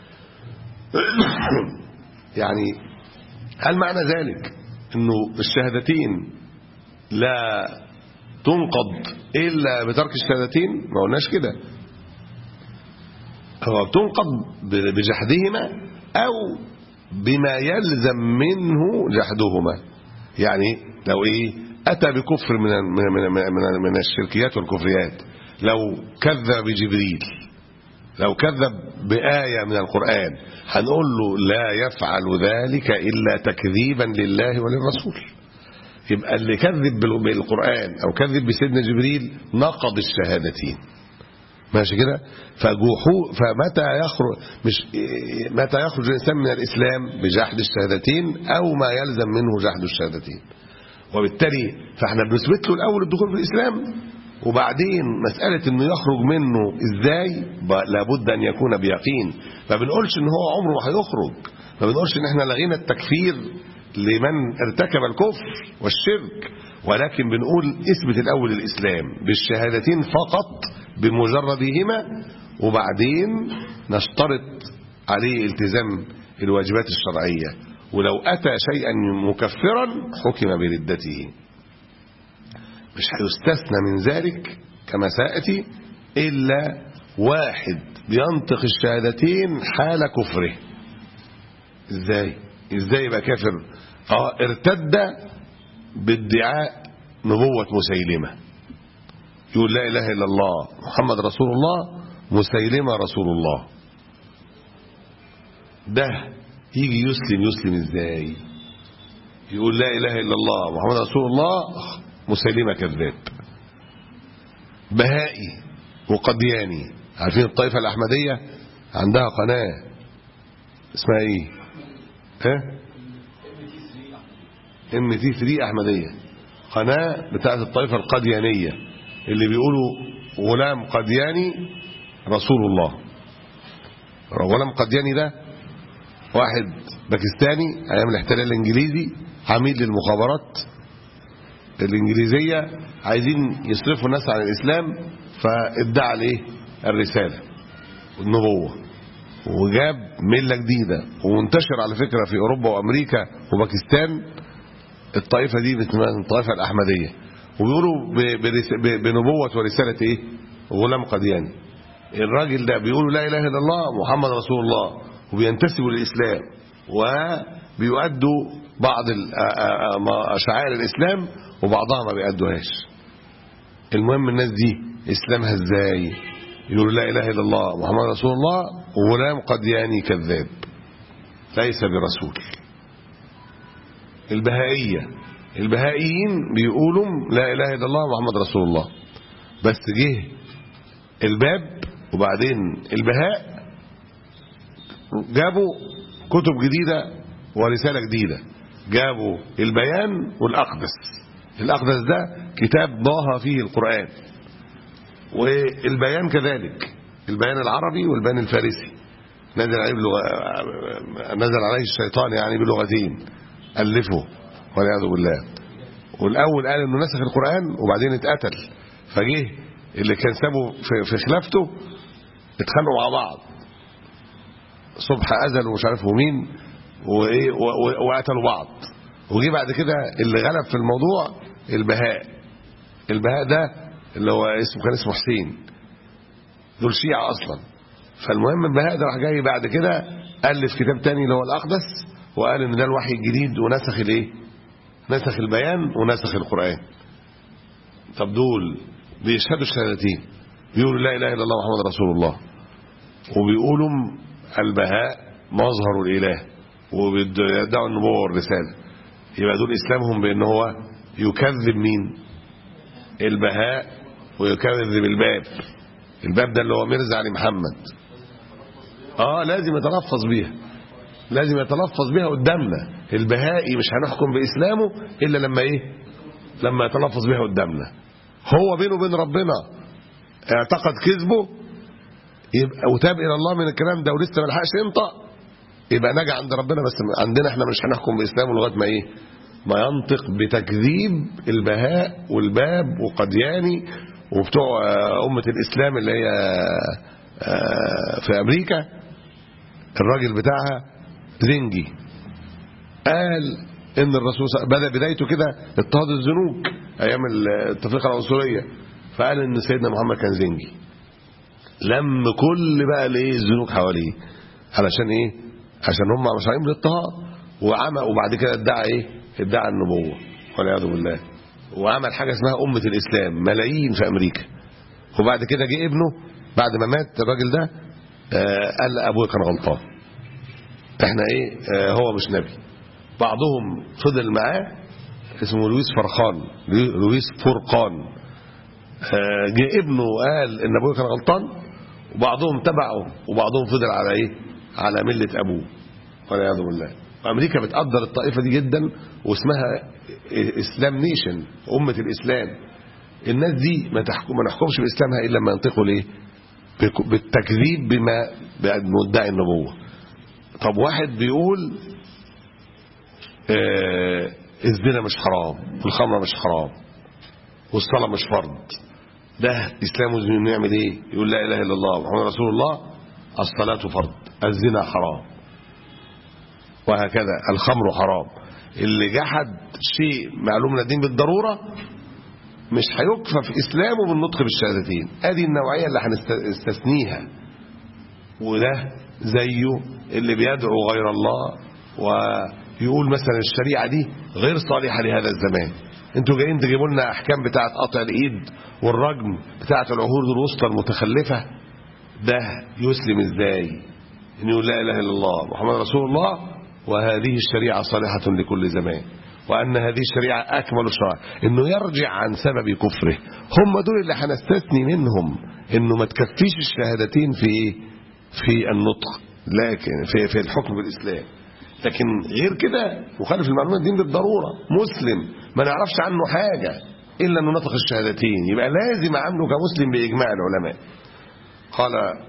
يعني هل معنى ذلك انه الشهادتين لا تنقض الا بترك الشهادتين ما قلناش كده هو بتنقض بجحدهما او بما يلزم منه جحدهما يعني لو ايه اتى بكفر من من من من, من الشركيات والكفريات لو كذب بجبريل لو كذب بآية من القرآن هنقول له لا يفعل ذلك إلا تكذيبا لله وللرسول يبقى اللي كذب بالقرآن أو كذب بسيدنا جبريل نقض الشهادتين ماشي كده فجحو فمتى يخرج مش متى يخرج الانسان من الاسلام بجحد الشهادتين او ما يلزم منه جحد الشهادتين وبالتالي فاحنا بنثبت له الاول الدخول في الاسلام وبعدين مسألة انه يخرج منه ازاي لابد ان يكون بيقين ما بنقولش ان هو عمره ما هيخرج ما بنقولش ان احنا لغينا التكفير لمن ارتكب الكفر والشرك ولكن بنقول اثبت الاول الاسلام بالشهادتين فقط بمجردهما وبعدين نشترط عليه التزام الواجبات الشرعية ولو أتى شيئا مكفرا حكم بردته مش هيستثنى من ذلك كما سيأتي إلا واحد بينطق الشهادتين حال كفره ازاي ازاي يبقى كافر اه ارتد بادعاء نبوة مسيلمة يقول لا اله الا الله محمد رسول الله مسيلمة رسول الله ده يجي يسلم يسلم ازاي يقول لا اله الا الله محمد رسول الله مسيلمة كذاب بهائي وقدياني عارفين الطائفة الأحمدية عندها قناة اسمها ايه ها ام تي 3 احمديه قناه بتاعه الطائفه القديانيه اللي بيقولوا غلام قدياني رسول الله غلام قدياني ده واحد باكستاني ايام الاحتلال الانجليزي عميد للمخابرات الانجليزيه عايزين يصرفوا الناس عن الاسلام فادعى الايه الرساله والنبوه وجاب مله جديده ومنتشر على فكره في اوروبا وامريكا وباكستان الطائفه دي بتسمى الطائفه الاحمديه وبيقولوا ب- برس- ب- بنبوه ورساله ايه غلام قدياني الراجل ده بيقولوا لا اله الا الله محمد رسول الله وبينتسبوا للاسلام وبيؤدوا بعض ال- آ- آ- ما- شعائر الاسلام وبعضها ما بيأدوهاش المهم الناس دي اسلامها ازاي يقولوا لا اله الا الله محمد رسول الله وغلام قدياني كذاب ليس برسول البهائيه البهائيين بيقولوا لا اله الا الله محمد رسول الله بس جه الباب وبعدين البهاء جابوا كتب جديده ورساله جديده جابوا البيان والاقدس الاقدس ده كتاب ضاها فيه القران والبيان كذلك البيان العربي والبيان الفارسي نزل عليه بلغة نزل عليه الشيطان يعني بلغتين ألفه والعياذ بالله والأول قال إنه نسخ القرآن وبعدين اتقتل فجه اللي كان سابه في, في خلافته اتخانقوا مع بعض صبح أزل ومش عارف هو مين وإيه و- و- وقتلوا بعض وجي بعد كده اللي غلب في الموضوع البهاء البهاء ده اللي هو اسمه كان اسمه حسين دول شيعة أصلا فالمهم البهاء ده راح جاي بعد كده ألف كتاب تاني اللي هو الأقدس وقال إن ده الوحي الجديد ونسخ الإيه؟ نسخ البيان ونسخ القرآن طب دول بيشهدوا الشهادتين بيقولوا لا إله إلا الله محمد رسول الله وبيقولوا البهاء مظهر الإله وبيدعوا النبوة والرسالة يبقى دول إسلامهم بأن هو يكذب مين البهاء ويكذب الباب الباب ده اللي هو ميرزا علي محمد اه لازم يتلفظ بيها لازم يتلفظ بيها قدامنا البهائي مش هنحكم باسلامه الا لما ايه لما يتلفظ بيها قدامنا هو بينه وبين ربنا اعتقد كذبه يبقى وتاب الى الله من الكلام ده ولسه ما لحقش ينطق يبقى نجا عند ربنا بس عندنا احنا مش هنحكم باسلامه لغايه ما ايه ما ينطق بتكذيب البهاء والباب وقدياني وبتوع آه، أمة الإسلام اللي هي آه، في أمريكا الراجل بتاعها زنجي قال إن الرسول صلى- بدأ بدايته كده اضطهاد الزنوج أيام التفرقة العنصرية فقال إن سيدنا محمد كان زنجي لم كل بقى الايه الزنوج حواليه علشان ايه عشان هم مش عايزين الاضطهاد وعمل وبعد كده ادعى ايه ادعى النبوه والعياذ بالله وعمل حاجه اسمها امه الاسلام ملايين في امريكا وبعد كده جه ابنه بعد ما مات الراجل ده آه قال ابويا كان غلطان احنا ايه آه هو مش نبي بعضهم فضل معاه اسمه لويس فرخان لويس فرقان آه، جه ابنه قال ان ابوه كان غلطان وبعضهم تبعه وبعضهم فضل على ايه على مله ابوه والعياذ بالله وامريكا بتقدر الطائفه دي جدا واسمها اسلام نيشن امه الاسلام الناس دي ما تحكم ما نحكمش باسلامها الا لما ينطقوا ليه بك- بالتكذيب بما بمدعي النبوه طب واحد بيقول آه الزنا مش حرام والخمره مش حرام والصلاه مش فرض ده إسلامه إنه يعمل إيه يقول لا إله إلا الله محمد رسول الله الصلاة فرض الزنا حرام وهكذا الخمر حرام اللي جحد شيء معلوم من الدين بالضرورة مش هيكفى في إسلامه بالنطق بالشهادتين ادي النوعية اللي هنستثنيها وده زيه اللي بيدعو غير الله ويقول مثلا الشريعة دي غير صالحة لهذا الزمان انتوا جايين تجيبوا لنا احكام بتاعه قطع الايد والرجم بتاعه العهود الوسطى المتخلفه ده يسلم ازاي ان يقول لا اله الا الله محمد رسول الله وهذه الشريعه صالحه لكل زمان وان هذه الشريعه اكمل الشرائع انه يرجع عن سبب كفره هم دول اللي هنستثني منهم انه ما تكفيش الشهادتين في ايه في النطق لكن في في الحكم بالاسلام لكن غير كده مخالف المعلومات الدين بالضروره مسلم ما نعرفش عنه حاجه الا انه نطق الشهادتين يبقى لازم عامله كمسلم باجماع العلماء قال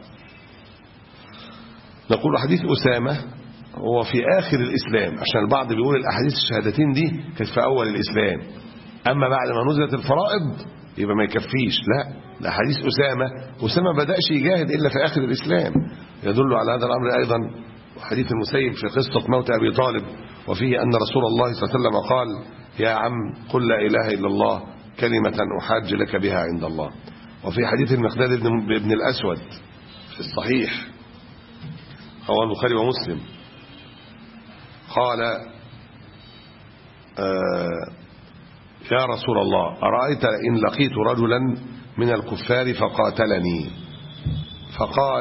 نقول حديث اسامه هو في اخر الاسلام عشان البعض بيقول الاحاديث الشهادتين دي كانت في اول الاسلام اما بعد ما نزلت الفرائض يبقى ما يكفيش لا ده حديث اسامه اسامه ما بداش يجاهد الا في اخر الاسلام يدل على هذا الامر ايضا حديث المسيب في قصة موت أبي طالب وفيه أن رسول الله صلى الله عليه وسلم قال يا عم قل لا إله إلا الله كلمة أحاج لك بها عند الله وفي حديث المقداد بن الأسود في الصحيح رواه البخاري ومسلم قال آه يا رسول الله أرأيت إن لقيت رجلا من الكفار فقاتلني فقال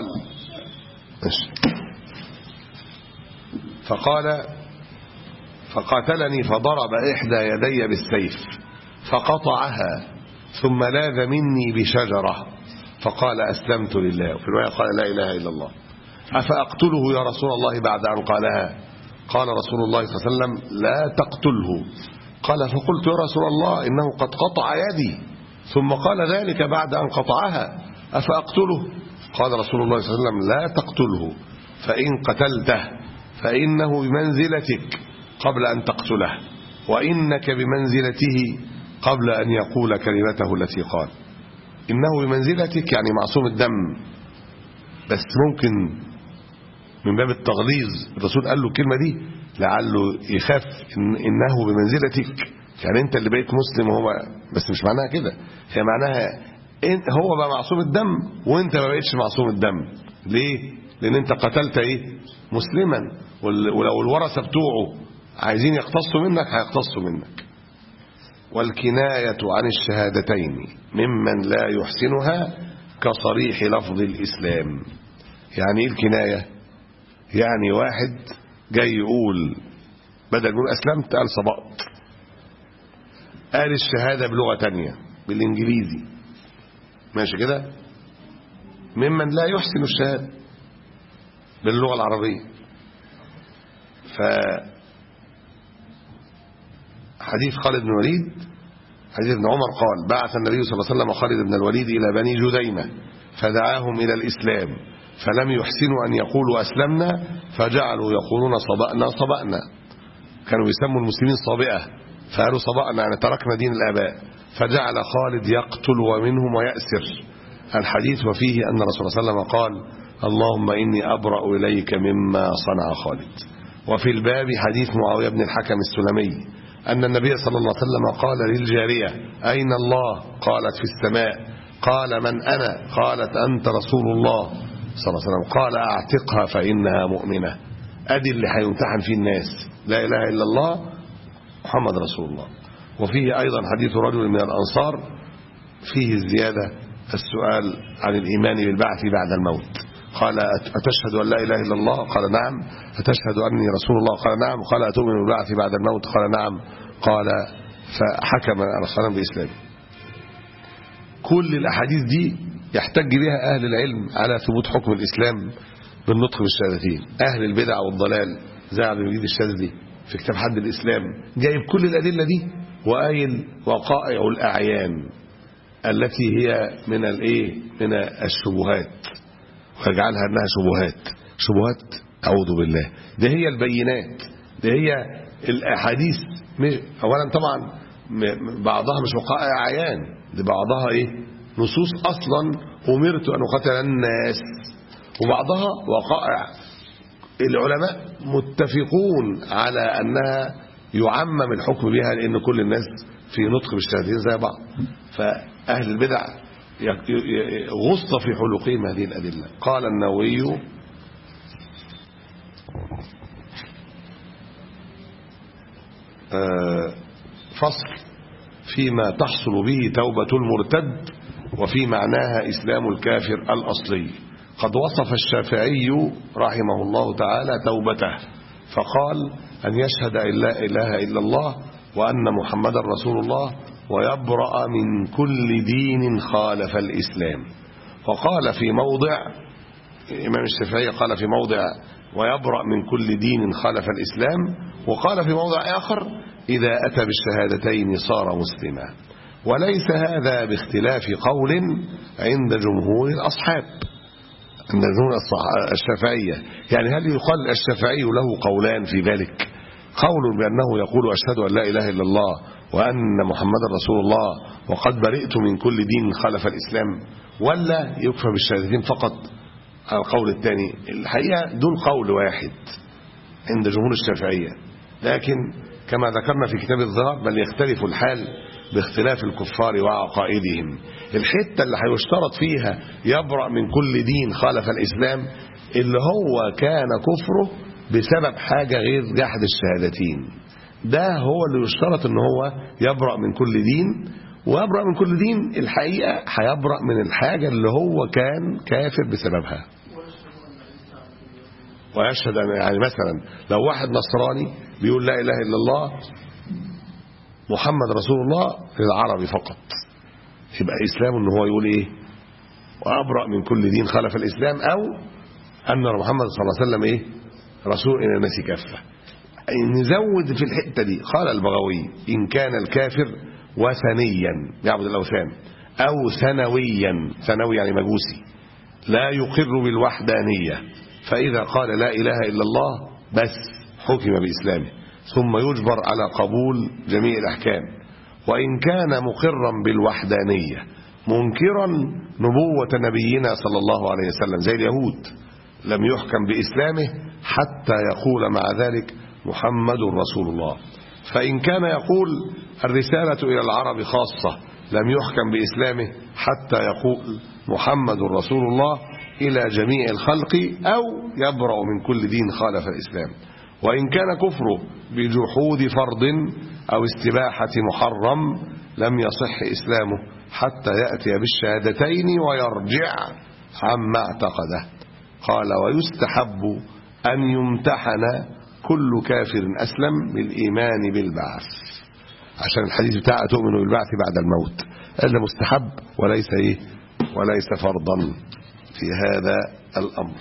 فقال فقاتلني فضرب إحدى يدي بالسيف فقطعها ثم لاذ مني بشجرة فقال أسلمت لله وفي الرواية قال لا إله إلا الله أفأقتله يا رسول الله بعد أن قالها قال رسول الله صلى الله عليه وسلم لا تقتله قال فقلت يا رسول الله إنه قد قطع يدي ثم قال ذلك بعد أن قطعها أفأقتله قال رسول الله صلى الله عليه وسلم لا تقتله فإن قتلته فإنه بمنزلتك قبل أن تقتله وإنك بمنزلته قبل أن يقول كلمته التي قال إنه بمنزلتك يعني معصوم الدم بس ممكن من باب التغليظ الرسول قال له الكلمة دي لعله يخاف إن إنه بمنزلتك يعني أنت اللي بقيت مسلم وهو بس مش معناها كده هي معناها هو بقى معصوم الدم وانت ما بقيتش معصوم الدم ليه لان انت قتلت ايه مسلما ولو الورثه بتوعه عايزين يقتصوا منك هيقتصوا منك والكناية عن الشهادتين ممن لا يحسنها كصريح لفظ الإسلام يعني ايه الكناية يعني واحد جاي يقول بدل يقول أسلمت قال صبأت قال الشهادة بلغة تانية بالإنجليزي ماشي كده ممن لا يحسن الشهادة باللغة العربية ف حديث خالد بن الوليد حديث ابن عمر قال بعث النبي صلى الله عليه وسلم خالد بن الوليد إلى بني جذيمة فدعاهم إلى الإسلام فلم يحسنوا أن يقولوا أسلمنا فجعلوا يقولون صبأنا صبأنا كانوا يسموا المسلمين صابئة فقالوا صبأنا يعني تركنا دين الآباء فجعل خالد يقتل ومنهم ويأسر الحديث وفيه أن رسول الله صلى الله عليه وسلم قال اللهم إني أبرأ إليك مما صنع خالد وفي الباب حديث معاوية بن الحكم السلمي أن النبي صلى الله عليه وسلم قال للجارية أين الله قالت في السماء قال من أنا قالت أنت رسول الله صلى الله عليه وسلم قال أعتقها فإنها مؤمنة أدي اللي هيمتحن فيه الناس لا إله إلا الله محمد رسول الله وفيه أيضا حديث رجل من الأنصار فيه الزيادة السؤال عن الإيمان بالبعث بعد الموت قال أتشهد أن لا إله إلا الله قال نعم أتشهد أني رسول الله قال نعم قال أتؤمن بالبعث بعد الموت قال نعم قال فحكم الرسول بإسلامه كل الأحاديث دي يحتج بها أهل العلم على ثبوت حكم الإسلام بالنطق بالشهادتين أهل البدع والضلال زي عبد المجيد الشاذلي في كتاب حد الإسلام جايب كل الأدلة دي وقايل وقائع الأعيان التي هي من الايه من الشبهات ويجعلها انها شبهات شبهات اعوذ بالله ده هي البينات ده هي الاحاديث اولا طبعا بعضها مش وقائع اعيان دي بعضها ايه نصوص أصلا أمرت أن أقاتل الناس وبعضها وقائع العلماء متفقون على أنها يعمم الحكم بها لأن كل الناس في نطق بالشهادتين زي بعض فأهل البدع غص في حلقهم هذه الأدلة قال النووي فصل فيما تحصل به توبة المرتد وفي معناها إسلام الكافر الأصلي قد وصف الشافعي رحمه الله تعالى توبته فقال أن يشهد أن لا إله إلا الله وأن محمد رسول الله ويبرأ من كل دين خالف الإسلام وقال في موضع الإمام الشافعي قال في موضع ويبرأ من كل دين خالف الإسلام وقال في موضع آخر إذا أتى بالشهادتين صار مسلما وليس هذا باختلاف قول عند جمهور الأصحاب عند جمهور الشافعية يعني هل يقال الشافعي له قولان في ذلك قول بأنه يقول أشهد أن لا إله إلا الله وأن محمد رسول الله وقد برئت من كل دين خالف الإسلام ولا يكفى بالشهادتين فقط القول الثاني الحقيقة دون قول واحد عند جمهور الشافعية لكن كما ذكرنا في كتاب الظهر بل يختلف الحال باختلاف الكفار وعقائدهم الحتة اللي هيشترط فيها يبرأ من كل دين خالف الإسلام اللي هو كان كفره بسبب حاجة غير جحد الشهادتين ده هو اللي يشترط ان هو يبرأ من كل دين ويبرأ من كل دين الحقيقة هيبرأ من الحاجة اللي هو كان كافر بسببها ويشهد أن يعني مثلا لو واحد نصراني بيقول لا إله إلا الله محمد رسول الله للعربي فقط يبقى إسلام ان هو يقول إيه وأبرأ من كل دين خلف الإسلام أو أن محمد صلى الله عليه وسلم إيه رسول إلى الناس كافة نزود في الحتة دي قال البغوي إن كان الكافر وثنيا يعبد الأوثان أو ثنويا ثنوي يعني مجوسي لا يقر بالوحدانية فإذا قال لا إله إلا الله بس حكم بإسلامه ثم يجبر على قبول جميع الأحكام وإن كان مقرا بالوحدانية منكرا نبوة نبينا صلى الله عليه وسلم زي اليهود لم يحكم بإسلامه حتى يقول مع ذلك محمد رسول الله فإن كان يقول الرسالة إلى العرب خاصة لم يحكم بإسلامه حتى يقول محمد رسول الله إلى جميع الخلق أو يبرأ من كل دين خالف الإسلام وإن كان كفره بجحود فرض أو استباحة محرم لم يصح إسلامه حتى يأتي بالشهادتين ويرجع عما اعتقده قال ويستحب أن يمتحن كل كافر أسلم بالإيمان بالبعث عشان الحديث بتاع تؤمن بالبعث بعد الموت إلا مستحب وليس إيه وليس فرضا في هذا الأمر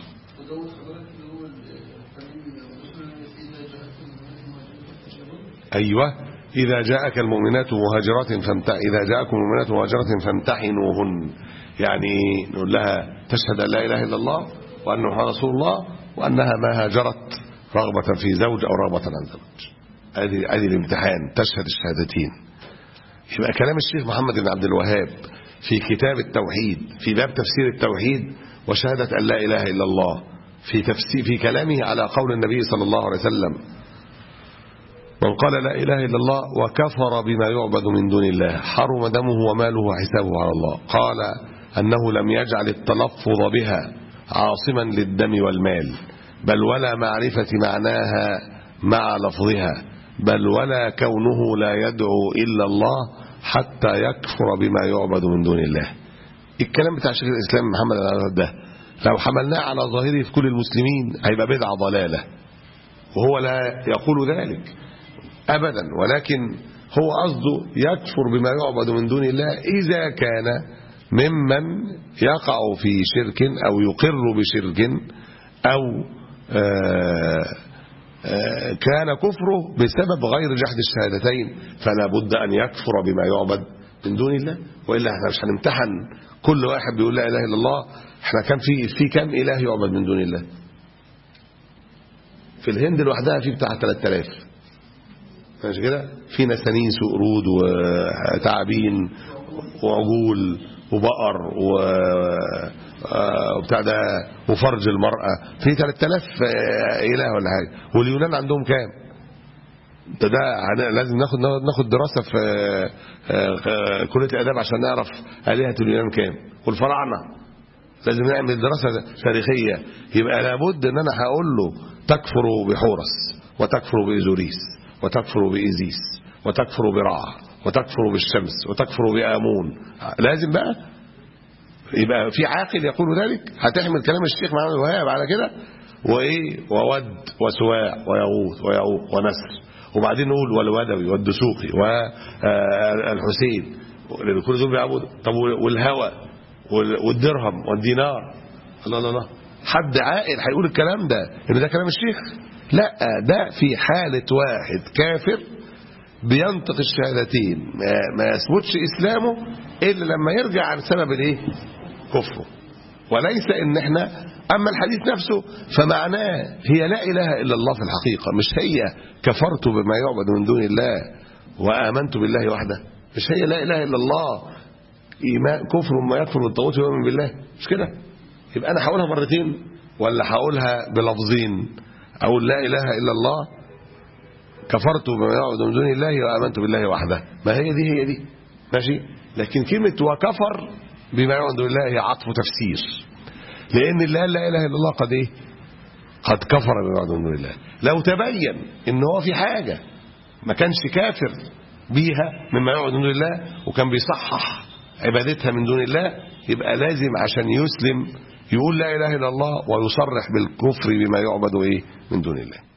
أيوة إذا جاءك المؤمنات مهاجرات فامتح إذا جاءكم المؤمنات مهاجرات فامتحنوهن يعني نقول لها تشهد أن لا إله إلا الله وأن محمد رسول الله وأنها ما هاجرت رغبة في زوج أو رغبة عن زوج هذه هذه الامتحان تشهد الشهادتين يبقى كلام الشيخ محمد بن عبد الوهاب في كتاب التوحيد في باب تفسير التوحيد وشهادة أن لا إله إلا الله في تفسير في كلامه على قول النبي صلى الله عليه وسلم من قال لا إله إلا الله وكفر بما يعبد من دون الله حرم دمه وماله وحسابه على الله قال أنه لم يجعل التلفظ بها عاصما للدم والمال بل ولا معرفة معناها مع لفظها بل ولا كونه لا يدعو إلا الله حتى يكفر بما يعبد من دون الله الكلام بتاع شيخ الإسلام محمد العرب ده لو حملناه على ظاهره في كل المسلمين هيبقى بدعة ضلالة وهو لا يقول ذلك أبدا ولكن هو قصده يكفر بما يعبد من دون الله إذا كان ممن يقع في شرك أو يقر بشرك أو آآ آآ كان كفره بسبب غير جحد الشهادتين فلا بد أن يكفر بما يعبد من دون الله وإلا احنا مش هنمتحن كل واحد بيقول لا إله إلا الله احنا كان في في كم إله يعبد من دون الله في الهند لوحدها في بتاع 3000 ماشي كده في نسانيس وقرود وتعابين وعجول وبقر و آه، وبتاع ده وفرج المرأة في 3000 آه، إله ولا حاجة واليونان عندهم كام ده ده هن- لازم ناخد ناخد دراسة في آه، آه، كلية الآداب عشان نعرف آلهة اليونان كام والفراعنة لازم نعمل دراسة تاريخية يبقى لابد ان انا هقول له تكفر بحورس وتكفر بإيزوريس وتكفر بإيزيس وتكفر برع وتكفر بالشمس وتكفر بآمون لازم بقى يبقى في عاقل يقول ذلك هتحمل كلام الشيخ محمد الوهاب على كده وايه وود وسواع ويغوث ويعوق ونسر وبعدين نقول والودوي والدسوقي والحسين لأن كل دول بيعبدوا طب والهوى وال- والدرهم والدينار الله الله الله حد عاقل هيقول الكلام ده ان ده كلام الشيخ لا ده في حالة واحد كافر بينطق الشهادتين ما, ما يثبتش اسلامه الا لما يرجع عن سبب الايه كفره وليس ان احنا اما الحديث نفسه فمعناه هي لا اله الا الله في الحقيقه مش هي كفرت بما يعبد من دون الله وامنت بالله وحده مش هي لا اله الا الله إيمان كفر ما يكفر بالطاغوت ويؤمن بالله مش كده يبقى انا هقولها مرتين ولا هقولها بلفظين اقول لا اله الا الله كفرت بما يعبد من دون الله وامنت بالله وحده ما هي دي هي دي ماشي لكن كلمه وكفر بما يعبد من دون الله هي عطف تفسير لان اللي قال لا اله الا الله قد ايه قد كفر بما يعبد من دون الله لو تبين ان هو في حاجه ما كانش كافر بيها مما يعبد من دون الله وكان بيصحح عبادتها من دون الله يبقى لازم عشان يسلم يقول لا اله الا الله ويصرح بالكفر بما يعبد ايه من دون الله